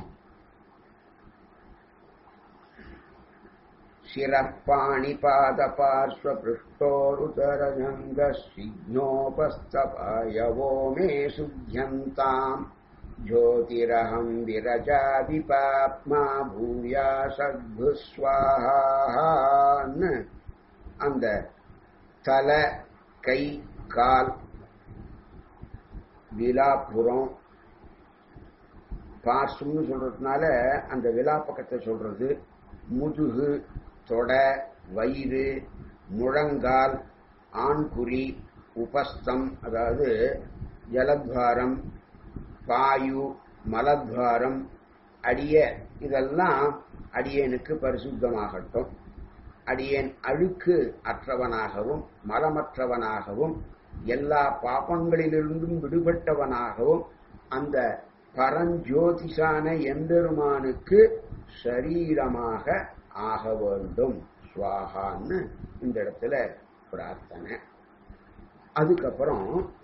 शिरःपाणिपादपार्श्वपृष्ठोरुतरजङ्गसिज्ञोपस्तपायवो मे शुध्यन्ताम् ज्योतिरहम् विरजादिपाप्मा भूया சத்புஸ்வாஹான்னு அந்த தலை கை கால் விலாப்புறம் பார்சும்னு சொல்றதுனால அந்த விழா பக்கத்தை சொல்றது முதுகு தொடை வயிறு முழங்கால் ஆண்குறி உபஸ்தம் அதாவது ஜலத்வாரம் பாயு மலத்வாரம் அடிய இதெல்லாம் அடியேனுக்கு பரிசுத்தமாகட்டும் அடியேன் அழுக்கு அற்றவனாகவும் மலமற்றவனாகவும் எல்லா பாபங்களிலிருந்தும் விடுபட்டவனாகவும் அந்த பரஞ்சோதிஷான எம்பெருமானுக்கு சரீரமாக ஆக வேண்டும் சுவாகான்னு இந்த இடத்துல பிரார்த்தனை அதுக்கப்புறம்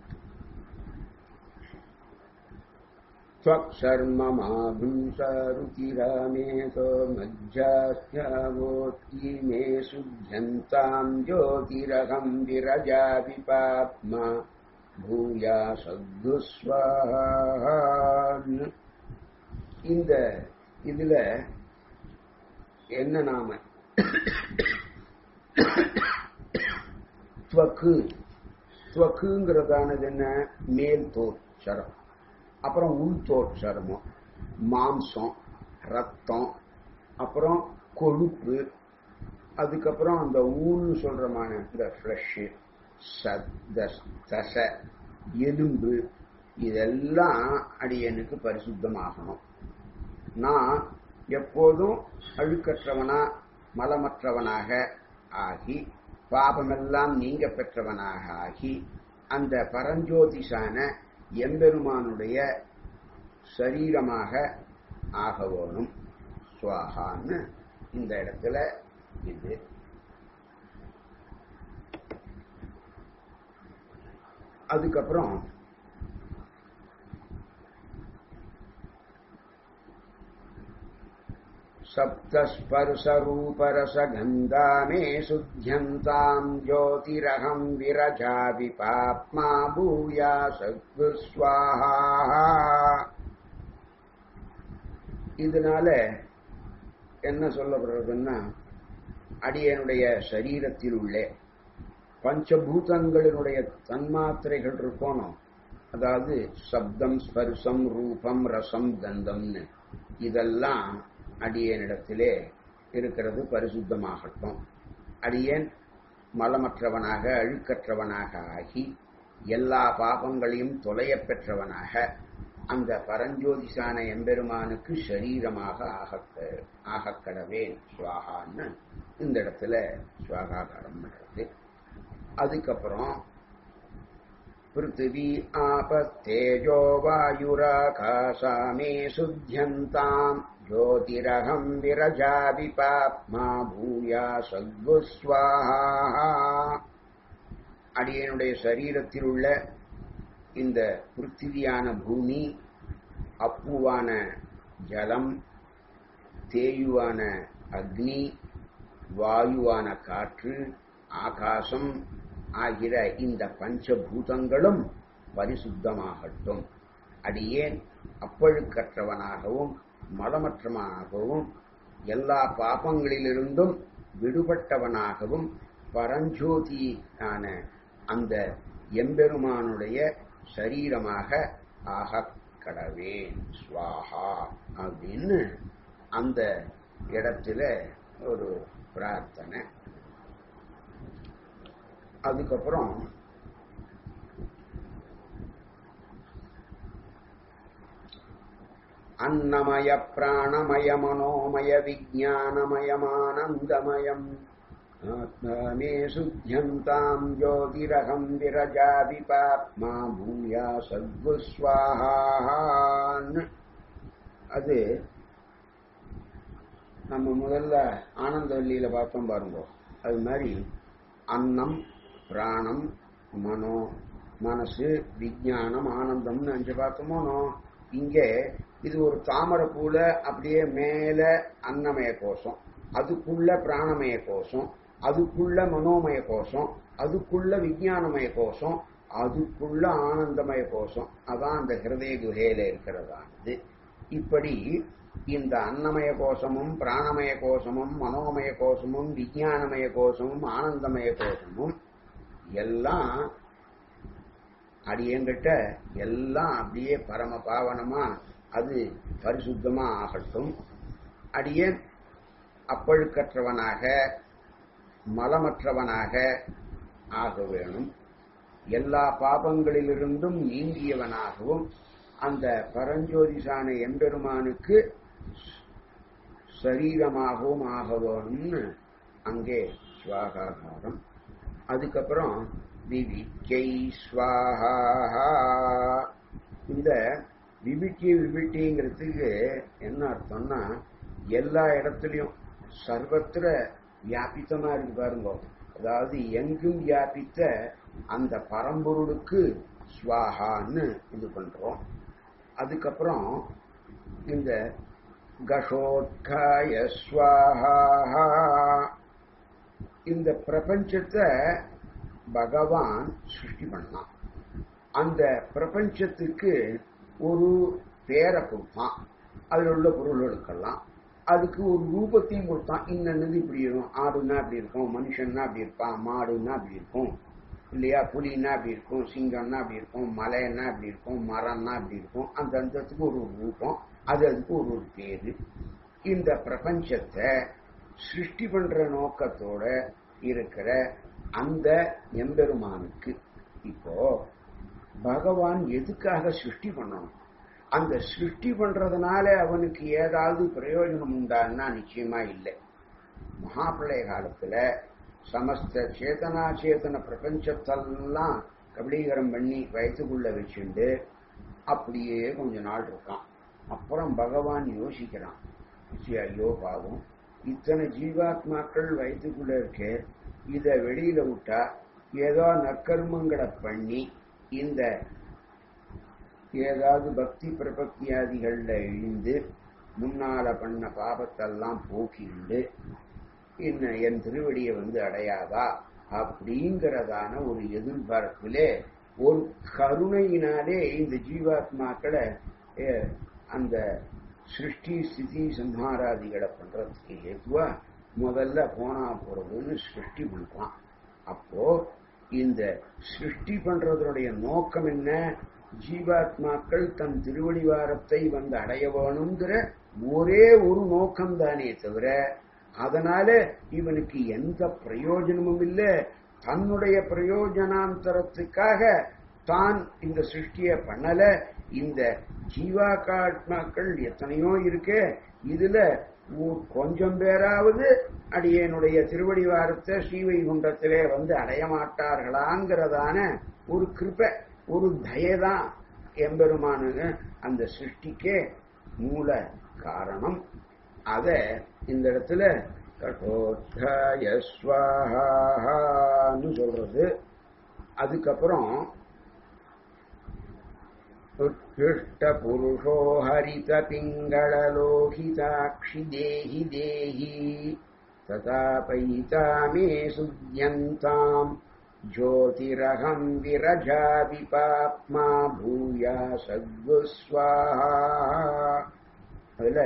त्वक्शर्ममाभुंसरुचिरामेतो मज्जास्यावोत्की मे शुध्यन्ताम् ज्योतिरहम् विरजापिपाप्मा பூயா சத்குஸ்வான்னு இந்த இதுல என்ன நாம துவக்கு துவக்குங்கிறதானது என்ன மேல் தோல் சரம் அப்புறம் உள்தோல் சரமம் மாம்சம் ரத்தம் அப்புறம் கொழுப்பு அதுக்கப்புறம் அந்த ஊன்னு சொல்றமான இந்த ஃப்ளஷ் தசை எலும்பு இதெல்லாம் அடியனுக்கு பரிசுத்தமாகணும் நான் எப்போதும் அழுக்கற்றவனா மலமற்றவனாக ஆகி பாபமெல்லாம் நீங்க பெற்றவனாக ஆகி அந்த பரஞ்சோதிஷான எம்பெருமானுடைய சரீரமாக ஆக வேணும் சுவாகான்னு இந்த இடத்துல இது அதுக்கப்புறம் सप्तस्पर्शरूपरसगन्धा मे शुध्यन्ताम् ज्योतिरहम् विरजापि पाप्मा भूया சத்குஸ்வாஹா இதனால என்ன சொல்லப்படுறதுன்னா அடியனுடைய சரீரத்தில் உள்ள பஞ்சபூதங்களினுடைய தன்மாத்திரைகள் இருக்கணும் அதாவது சப்தம் ஸ்பர்சம் ரூபம் ரசம் கந்தம்னு இதெல்லாம் அடியேனிடத்திலே இருக்கிறது பரிசுத்தமாகட்டும் அடியேன் மலமற்றவனாக அழுக்கற்றவனாக ஆகி எல்லா பாபங்களையும் தொலைய பெற்றவனாக அந்த பரஞ்சோதிசான எம்பெருமானுக்கு சரீரமாக ஆகக்கடவேன் சுவாகான்னு இந்த இடத்துல சுவாகாகாரம் பண்றது அதுக்கப்புறம் பிருத்திவி ஆபத்தேஜோ வாயுராகாசா மே சுத்தியந்தாம் ஜோதிரகம் விரஜாபி பாப்மா பூயா சத்வஸ்வாஹா அடியனுடைய சரீரத்தில் உள்ள இந்த பிருத்திவியான பூமி அப்புவான ஜலம் தேயுவான அக்னி வாயுவான காற்று ஆகாசம் ஆகிற இந்த பஞ்சபூதங்களும் பரிசுத்தமாகட்டும் அடியேன் அப்பழுக்கற்றவனாகவும் மதமற்றவனாகவும் எல்லா பாபங்களிலிருந்தும் விடுபட்டவனாகவும் பரஞ்சோதியான அந்த எம்பெருமானுடைய சரீரமாக ஆகக் கடவேன் ஸ்வாஹா அப்படின்னு அந்த இடத்துல ஒரு பிரார்த்தனை அதுக்கப்புறம் அன்னமய பிராணமய மனோமய விஜானமயமானந்தமயம் ஆத்மாமே சுத்தியந்தாம் ஜோதிரகம் விரஜாதி பாப்மா பூயா சத்குஸ்வாஹான் அது நம்ம முதல்ல ஆனந்தவல்லியில பார்த்தோம் பாருங்க அது மாதிரி அன்னம் பிராணம் மனோ மனசு விஜானம் ஆனந்தம்னு அஞ்சு பார்த்தோமோனோ இங்கே இது ஒரு தாமரை பூல அப்படியே மேல அன்னமய கோஷம் அதுக்குள்ள பிராணமய கோஷம் அதுக்குள்ள மனோமய கோஷம் அதுக்குள்ள விஜயானமய கோஷம் அதுக்குள்ள ஆனந்தமய கோஷம் அதான் அந்த ஹிருதய குகையில இருக்கிறதானது இப்படி இந்த அன்னமய கோஷமும் பிராணமய கோஷமும் மனோமய கோஷமும் விஜயானமய கோஷமும் ஆனந்தமய கோஷமும் எல்லாம் அடியங்கிட்ட எல்லாம் அப்படியே பரம பாவனமா அது பரிசுத்தமா ஆகட்டும் அடியேன் அப்பழுக்கற்றவனாக மலமற்றவனாக ஆக வேணும் எல்லா பாபங்களிலிருந்தும் நீங்கியவனாகவும் அந்த பரஞ்சோதிசான எம்பெருமானுக்கு சரீரமாகவும் ஆக வேணும்னு அங்கே சுவாகாகாரம் அதுக்கப்புறம் விவிக்கை ஸ்வாஹா இந்த விபிக்கி விபிட்டிங்கிறதுக்கு என்ன அர்த்தம்னா எல்லா இடத்துலையும் சர்வத்திர வியாபித்தமா இருக்கு பாருங்க அதாவது எங்கும் வியாபித்த அந்த பரம்பொருளுக்கு ஸ்வாஹான்னு இது பண்றோம் அதுக்கப்புறம் இந்த கஷோத்காய ஸ்வாஹா இந்த பிரபஞ்சத்தை பகவான் சிருஷ்டி பண்ணான் அந்த பிரபஞ்சத்துக்கு ஒரு பேரை கொடுத்தான் அதில் உள்ள பொருள்களுக்கெல்லாம் அதுக்கு ஒரு ரூபத்தையும் கொடுத்தான் இன்னது இப்படி இருக்கும் ஆடுன்னா அப்படி இருக்கும் மனுஷன்னா அப்படி இருப்பான் மாடுன்னா அப்படி இருக்கும் இல்லையா புலின்னா அப்படி இருக்கும் சிங்கம்னா அப்படி இருக்கும் மலைன்னா அப்படி இருக்கும் மரம்னா அப்படி இருக்கும் அந்த அந்தத்துக்கு ஒரு ரூபம் அது அதுக்கு ஒரு ஒரு பேரு இந்த பிரபஞ்சத்தை சிருஷ்டி பண்ற நோக்கத்தோட இருக்கிற அந்த எம்பெருமானுக்கு இப்போ பகவான் எதுக்காக சிருஷ்டி பண்ணணும் அந்த சிருஷ்டி பண்றதுனால அவனுக்கு ஏதாவது பிரயோஜனம் உண்டான்னா நிச்சயமா இல்லை மகாபிரளய காலத்துல சமஸ்த சேதனா சேதன பிரபஞ்சத்தெல்லாம் கபலீகரம் பண்ணி வயத்துக்குள்ள வச்சுண்டு அப்படியே கொஞ்ச நாள் இருக்கான் அப்புறம் பகவான் யோசிக்கிறான் ஐயோ பாவம் இத்தனை ஜீவாத்மாக்கள் வயிற்றுக்குள்ள இருக்கு இத வெளியில விட்டா ஏதோ நற்கர்மங்களை பண்ணி இந்த ஏதாவது பக்தி பிரபத்தியாதிகள்ல இழிந்து முன்னால பண்ண பாபத்தெல்லாம் போக்கிண்டு இன்னும் என் திருவடியை வந்து அடையாதா அப்படிங்கிறதான ஒரு எதிர்பார்ப்பிலே ஒரு கருணையினாலே இந்த ஜீவாத்மாக்களை அந்த சிருஷ்டி ஸ்திதி சம்ஹாராதிகளை பண்றதுக்கு ஏதுவா முதல்ல போனா போறதுன்னு சிருஷ்டி பண்றான் அப்போ இந்த சிருஷ்டி பண்றதனுடைய நோக்கம் என்ன ஜீவாத்மாக்கள் தன் திருவடிவாரத்தை வந்து அடைய வேணுங்கிற ஒரே ஒரு நோக்கம் தானே தவிர அதனால இவனுக்கு எந்த பிரயோஜனமும் இல்லை தன்னுடைய பிரயோஜனாந்தரத்துக்காக தான் இந்த சிருஷ்டிய பண்ணல இந்த ஜீவாத்மாக்கள் எத்தனையோ இருக்கு இதுல கொஞ்சம் பேராவது அடியனுடைய திருவடிவாரத்தை ஸ்ரீவைகுண்டத்திலே வந்து அடைய மாட்டார்களாங்கிறதான ஒரு கிருப்பை ஒரு தயதான் எம்பெருமானு அந்த சிருஷ்டிக்கே மூல காரணம் அத இந்த இடத்துல கடோத்காய ஸ்வாஹான்னு சொல்றது அதுக்கப்புறம் उत्कृष्टपुरुषो हरितपिङ्गळलोहिताक्षि देहि देहि तथापयिता मे सुद्यन्ताम् ज्योतिरहम् विरजा विपाप्मा भूया सद्गुस्वाहा அதுல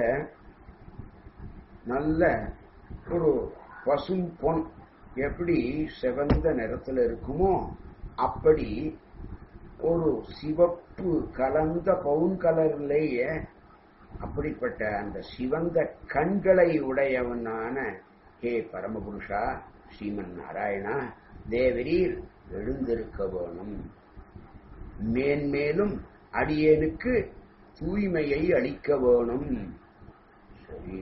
நல்ல ஒரு பசும் பொன் எப்படி செவந்த நிறத்துல இருக்குமோ அப்படி ஒரு சிவப்பு கலந்த பவுன் கலர்லேயே அப்படிப்பட்ட அந்த சிவந்த கண்களை உடையவனான ஹே பரமபுருஷா ஸ்ரீமன் நாராயணா தேவரீர் எழுந்திருக்க வேணும் மேன்மேலும் அடியேனுக்கு தூய்மையை அளிக்க வேணும் சரி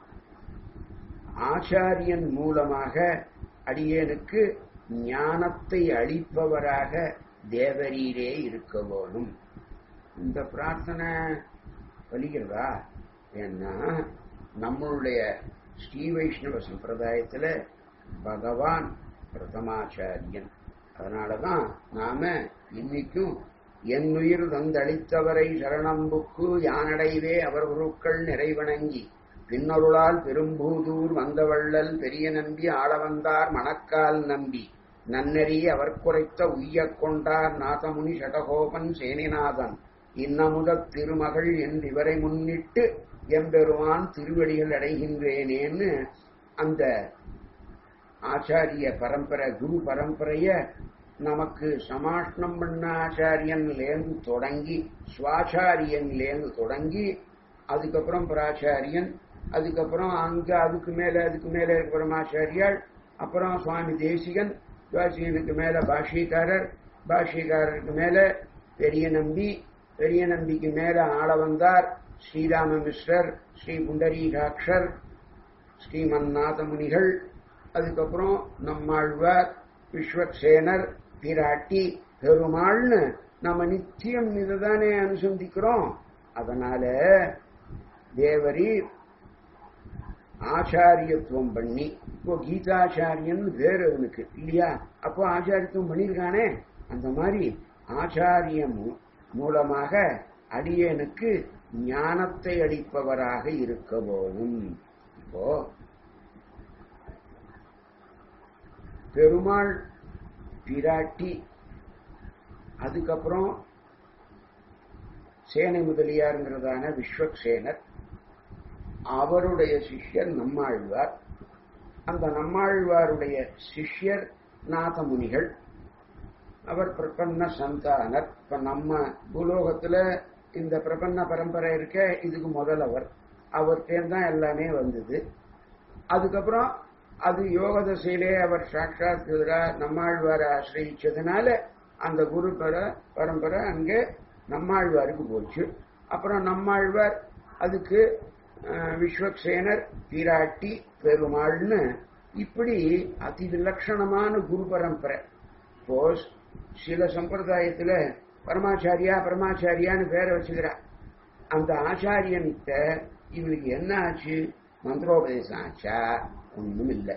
ஆச்சாரியன் மூலமாக அடியேனுக்கு ஞானத்தை அளிப்பவராக தேவரீரே இருக்க வேணும் இந்த பிரார்த்தனை வலிக்கிறதா ஏன்னா நம்மளுடைய ஸ்ரீ வைஷ்ணவ சம்பிரதாயத்துல பகவான் பிரதமாச்சாரியன் அதனாலதான் நாம இன்னைக்கும் என் உயிர் தந்தளித்தவரை சரணம்புக்கு யானடைவே அவர் குருக்கள் நிறைவணங்கி பின்னருளால் பெரும்பூதூர் வந்தவள்ளல் பெரிய நம்பி ஆளவந்தார் மணக்கால் நம்பி நன்னறி அவர் குறைத்த உய்யக் கொண்டார் நாதமுனி சடகோபன் சேனிநாதன் இன்னமுதத் திருமகள் என்று இவரை முன்னிட்டு எம்பெருமான் திருவடிகள் அடைகின்றேனேன்னு அந்த ஆச்சாரிய பரம்பரை குரு பரம்பரைய நமக்கு சமாஷ்ணம் பண்ண ஆச்சாரியன்லேருந்து தொடங்கி சுவாச்சாரியன்லேருந்து தொடங்கி அதுக்கப்புறம் பிராச்சாரியன் அதுக்கப்புறம் அங்க அதுக்கு மேல அதுக்கு மேல பரமாச்சாரியாள் அப்புறம் சுவாமி தேசிகன் தேசிகனுக்கு மேல பாஷ்யக்காரர் பாஷ்யக்காரருக்கு மேல பெரிய நம்பி பெரிய நம்பிக்கு மேல ஆள வந்தார் ஸ்ரீராம மிஸ்ரர் ஸ்ரீ புண்டரீகாட்சர் ஸ்ரீமன்னாத முனிகள் அதுக்கப்புறம் நம்மாழ்வார் விஸ்வக்சேனர் பிராட்டி பெருமாள்னு நம்ம நித்தியம் இதுதானே அனுசந்திக்கிறோம் அதனால தேவரீர் ஆச்சாரியத்துவம் பண்ணி இப்போ கீதாச்சாரியன் வேறு அவனுக்கு இல்லையா அப்போ ஆச்சாரியத்துவம் பண்ணியிருக்கானே அந்த மாதிரி ஆச்சாரியம் மூலமாக அடியனுக்கு ஞானத்தை அளிப்பவராக இருக்க போதும் இப்போ பெருமாள் பிராட்டி அதுக்கப்புறம் சேனை முதலியாருங்கிறதான விஸ்வக்சேனர் அவருடைய சிஷ்யர் நம்மாழ்வார் அந்த நம்மாழ்வாருடைய சிஷ்யர் நாதமுனிகள் அவர் பிரபன்ன சந்தானர் இப்ப நம்ம பூலோகத்துல இந்த பிரபன்ன பரம்பரை இருக்க இதுக்கு முதல் அவர் அவர்கிட்டேருந்தான் எல்லாமே வந்தது அதுக்கப்புறம் அது யோக தசையிலே அவர் சாட்சாத் நம்மாழ்வாரை ஆசிரியிச்சதுனால அந்த குரு பர பரம்பரை அங்கே நம்மாழ்வாருக்கு போச்சு அப்புறம் நம்மாழ்வார் அதுக்கு விஸ்வக்சேனர் பிராட்டி பெருமாள்னு இப்படி அதி விலட்சணமான குரு பரம்பரை இப்போ சில சம்பிரதாயத்துல பரமாச்சாரியா பரமாச்சாரியான்னு பேரை வச்சுக்கிறா அந்த ஆச்சாரியன்கிட்ட இவனுக்கு என்ன ஆச்சு மந்திரோபதேசம் ஆச்சா ஒண்ணும் இல்லை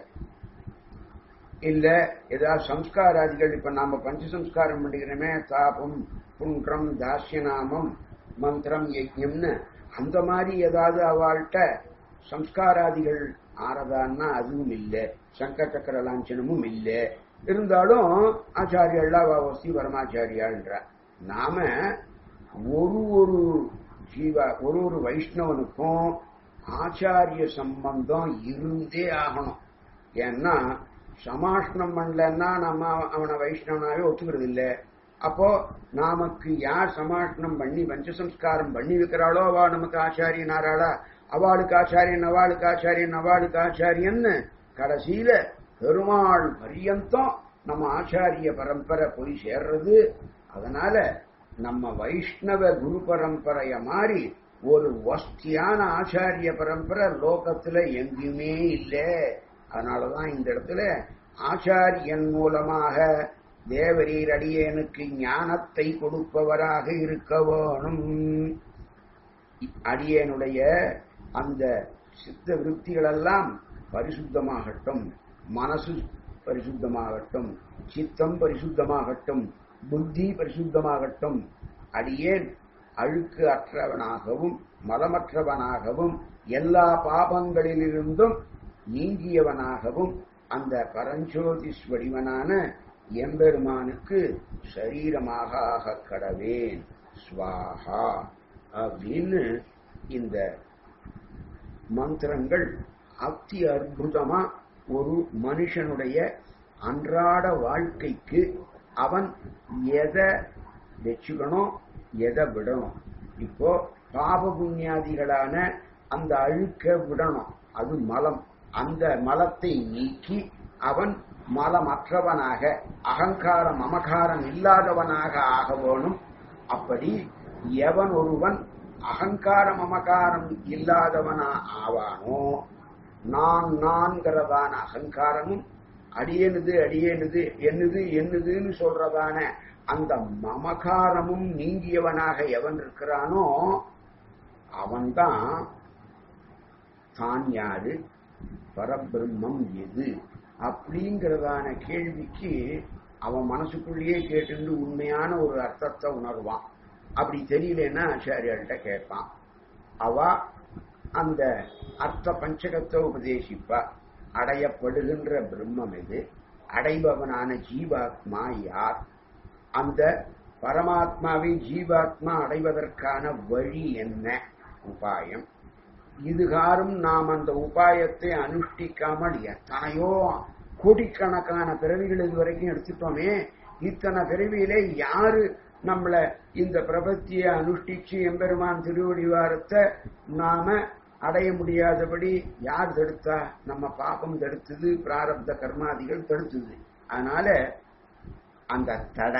இல்ல ஏதாவது சம்ஸ்காராதிகள் இப்ப நாம பஞ்சசம்ஸ்காரம் பண்ணிக்கிறோமே தாபம் புன்றம் தாசியநாமம் மந்திரம் யஜ்யம்னு அந்த மாதிரி ஏதாவது அவள்கிட்ட சம்ஸ்காராதிகள் ஆறதான்னா அதுவும் இல்லை சங்க சக்கர லாஞ்சனமும் இல்லை இருந்தாலும் ஆச்சாரியல்லா வசி பரமாச்சாரியாள்ன்ற நாம ஒரு ஒரு ஜீவா ஒரு ஒரு வைஷ்ணவனுக்கும் ஆச்சாரிய சம்பந்தம் இருந்தே ஆகணும் ஏன்னா சமாஷ்ணம் பண்ணலன்னா நம்ம அவனை வைஷ்ணவனாவே ஒத்துக்கிறது இல்லை அப்போ நமக்கு யார் சமாஷ்ணம் பண்ணி பஞ்சசம்ஸ்காரம் பண்ணி வைக்கிறாளோ அவா நமக்கு ஆச்சாரியன் ஆறாளா அவளுக்கு ஆச்சாரியன் அவளுக்கு ஆச்சாரியன் அவளுக்கு ஆச்சாரியன்னு கடைசியில பெருமாள் பரியந்தம் நம்ம ஆச்சாரிய பரம்பரை போய் சேர்றது அதனால நம்ம வைஷ்ணவ குரு பரம்பரைய மாதிரி ஒரு வஸ்தியான ஆச்சாரிய பரம்பரை லோகத்துல எங்கேயுமே இல்லை அதனாலதான் இந்த இடத்துல ஆச்சாரியன் மூலமாக தேவரீர் அடியேனுக்கு ஞானத்தை கொடுப்பவராக இருக்க வேணும் அடியேனுடைய அந்த சித்த விருத்திகளெல்லாம் பரிசுத்தமாகட்டும் மனசு பரிசுத்தமாகட்டும் சித்தம் பரிசுத்தமாகட்டும் புத்தி பரிசுத்தமாகட்டும் அடியேன் அழுக்கு அற்றவனாகவும் மலமற்றவனாகவும் எல்லா பாபங்களிலிருந்தும் நீங்கியவனாகவும் அந்த பரஞ்சோதிஸ் வடிவனான எம்பெருமானுக்கு சரீரமாக ஆக கடவேன் ஸ்வாஹா அப்படின்னு இந்த மந்திரங்கள் அத்தி அற்புதமா ஒரு மனுஷனுடைய அன்றாட வாழ்க்கைக்கு அவன் எதை வச்சுக்கணும் எதை விடணும் இப்போ பாப புண்ணியாதிகளான அந்த அழுக்க விடணும் அது மலம் அந்த மலத்தை நீக்கி அவன் மலமற்றவனாக அகங்காரம் மமகாரம் இல்லாதவனாக ஆக வேணும் அப்படி எவன் ஒருவன் அகங்கார மமகாரம் இல்லாதவனா ஆவானோ நான் நான்கிறதான அகங்காரமும் அடியனுது அடியனுது என்னது என்னதுன்னு சொல்றதான அந்த மமகாரமும் நீங்கியவனாக எவன் இருக்கிறானோ அவன்தான் தான் யாரு பரபிரம்மம் எது அப்படிங்கிறதான கேள்விக்கு அவன் மனசுக்குள்ளேயே கேட்டு உண்மையான ஒரு அர்த்தத்தை உணர்வான் அப்படி தெரியலன்னா ஆச்சாரியாள்கிட்ட கேட்பான் அவ அந்த அர்த்த பஞ்சகத்தை உபதேசிப்பா அடையப்படுகின்ற பிரம்மம் இது அடைபவனான ஜீவாத்மா யார் அந்த பரமாத்மாவை ஜீவாத்மா அடைவதற்கான வழி என்ன உபாயம் இதுகாரும் நாம் அந்த உபாயத்தை அனுஷ்டிக்காமல் எத்தனையோ கோடிக்கணக்கான பிறவிகள் இதுவரைக்கும் எடுத்துட்டோமே இத்தனை பிறவியிலே யாரு நம்மள இந்த பிரபத்தியை அனுஷ்டிச்சு எம்பெருமான் திருவடிவாரத்தை நாம அடைய முடியாதபடி யார் தடுத்தா நம்ம பாபம் தடுத்தது பிராரப்த கர்மாதிகள் தடுத்தது அதனால அந்த தடை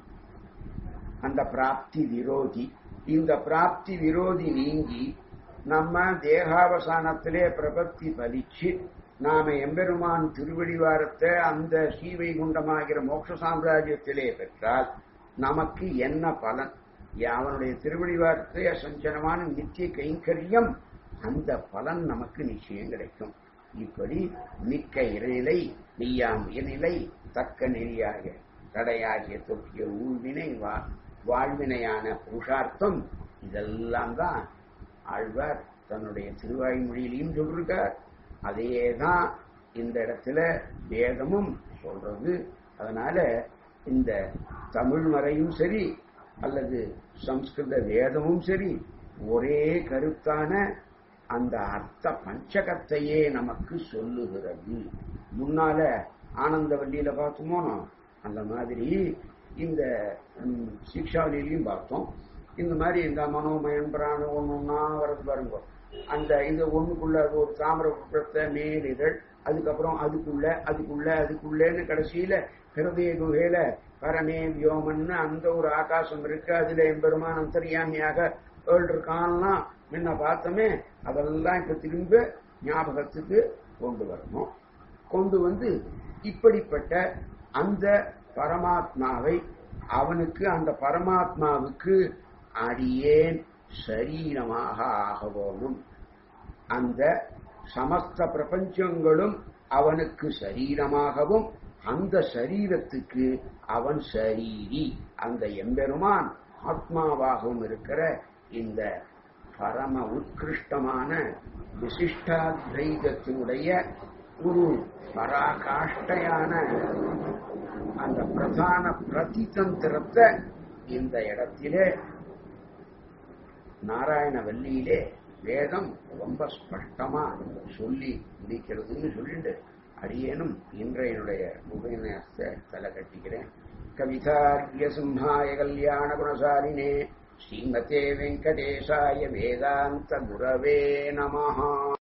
அந்த பிராப்தி விரோதி இந்த பிராப்தி விரோதி நீங்கி நம்ம தேகாவசானத்திலே பிரபத்தி பலிச்சு நாம எம்பெருமான் திருவடிவாரத்தை அந்த ஸ்ரீவைகுண்டமாகிற மோட்ச சாம்ராஜ்யத்திலே பெற்றால் நமக்கு என்ன பலன் அவனுடைய திருவடிவாரத்தை அசஞ்சனமான நித்திய கைங்கரியம் அந்த பலன் நமக்கு நிச்சயம் கிடைக்கும் இப்படி மிக்க இறைநிலை நெய்யாம் இயநிலை தக்க நெறியாக தடையாகிய தொக்கிய ஊழ்வினை வா வாழ்வினையான புருஷார்த்தம் இதெல்லாம் தான் ஆழ்வார் தன்னுடைய திருவாய்மொழியிலையும் சொல்லிருக்கார் அதேதான் இந்த இடத்துல வேதமும் சொல்றது அதனால இந்த தமிழ் மறையும் சரி அல்லது சம்ஸ்கிருத வேதமும் சரி ஒரே கருத்தான அந்த அர்த்த பஞ்சகத்தையே நமக்கு சொல்லுகிறது முன்னால ஆனந்தவல்லியில பார்த்தோமோனோ அந்த மாதிரி இந்த சிக்ஷாவலியிலையும் பார்த்தோம் இந்த மாதிரி இந்த மனோமயன் பிராணம் ஒன்று ஒன்றா வரது பாருங்க அந்த இந்த ஒண்ணுக்குள்ள அது ஒரு தாமிர புற்றத்தை மேலிதழ் அதுக்கப்புறம் அதுக்குள்ள அதுக்குள்ள அதுக்குள்ளேன்னு கடைசியில ஹிருதய குகையில பரமே வியோமன்னு அந்த ஒரு ஆகாசம் இருக்கு அதுல எம்பெருமான் அந்தரியாமியாக ஏழு இருக்கான்லாம் முன்ன பார்த்தோமே அதெல்லாம் இப்ப திரும்ப ஞாபகத்துக்கு கொண்டு வரணும் கொண்டு வந்து இப்படிப்பட்ட அந்த பரமாத்மாவை அவனுக்கு அந்த பரமாத்மாவுக்கு அடியேன் சரீரமாக ஆகவோனும் அந்த சமஸ்த பிரபஞ்சங்களும் அவனுக்கு சரீரமாகவும் அந்த சரீரத்துக்கு அவன் சரீரி அந்த எம்பெருமான் ஆத்மாவாகவும் இருக்கிற இந்த பரம உத்கிருஷ்டமான விசிஷ்டாத்வைதத்தினுடைய ஒரு பராகாஷ்டையான அந்த பிரதான பிரதிதந்திரத்தை இந்த இடத்திலே நாராயணவல்லியிலே வேதம் ரொம்ப ஸ்பஷ்டமா சொல்லி முடிக்கிறதுன்னு சொல்லிட்டு அடியேனும் இன்றையனுடைய உபன்யாசத்தை தலை கட்டிக்கிறேன் கவிதார்ய சிம்ஹாய கல்யாண குணசாலினே ஸ்ரீமதே வெங்கடேசாய வேதாந்த குரவே நமஹா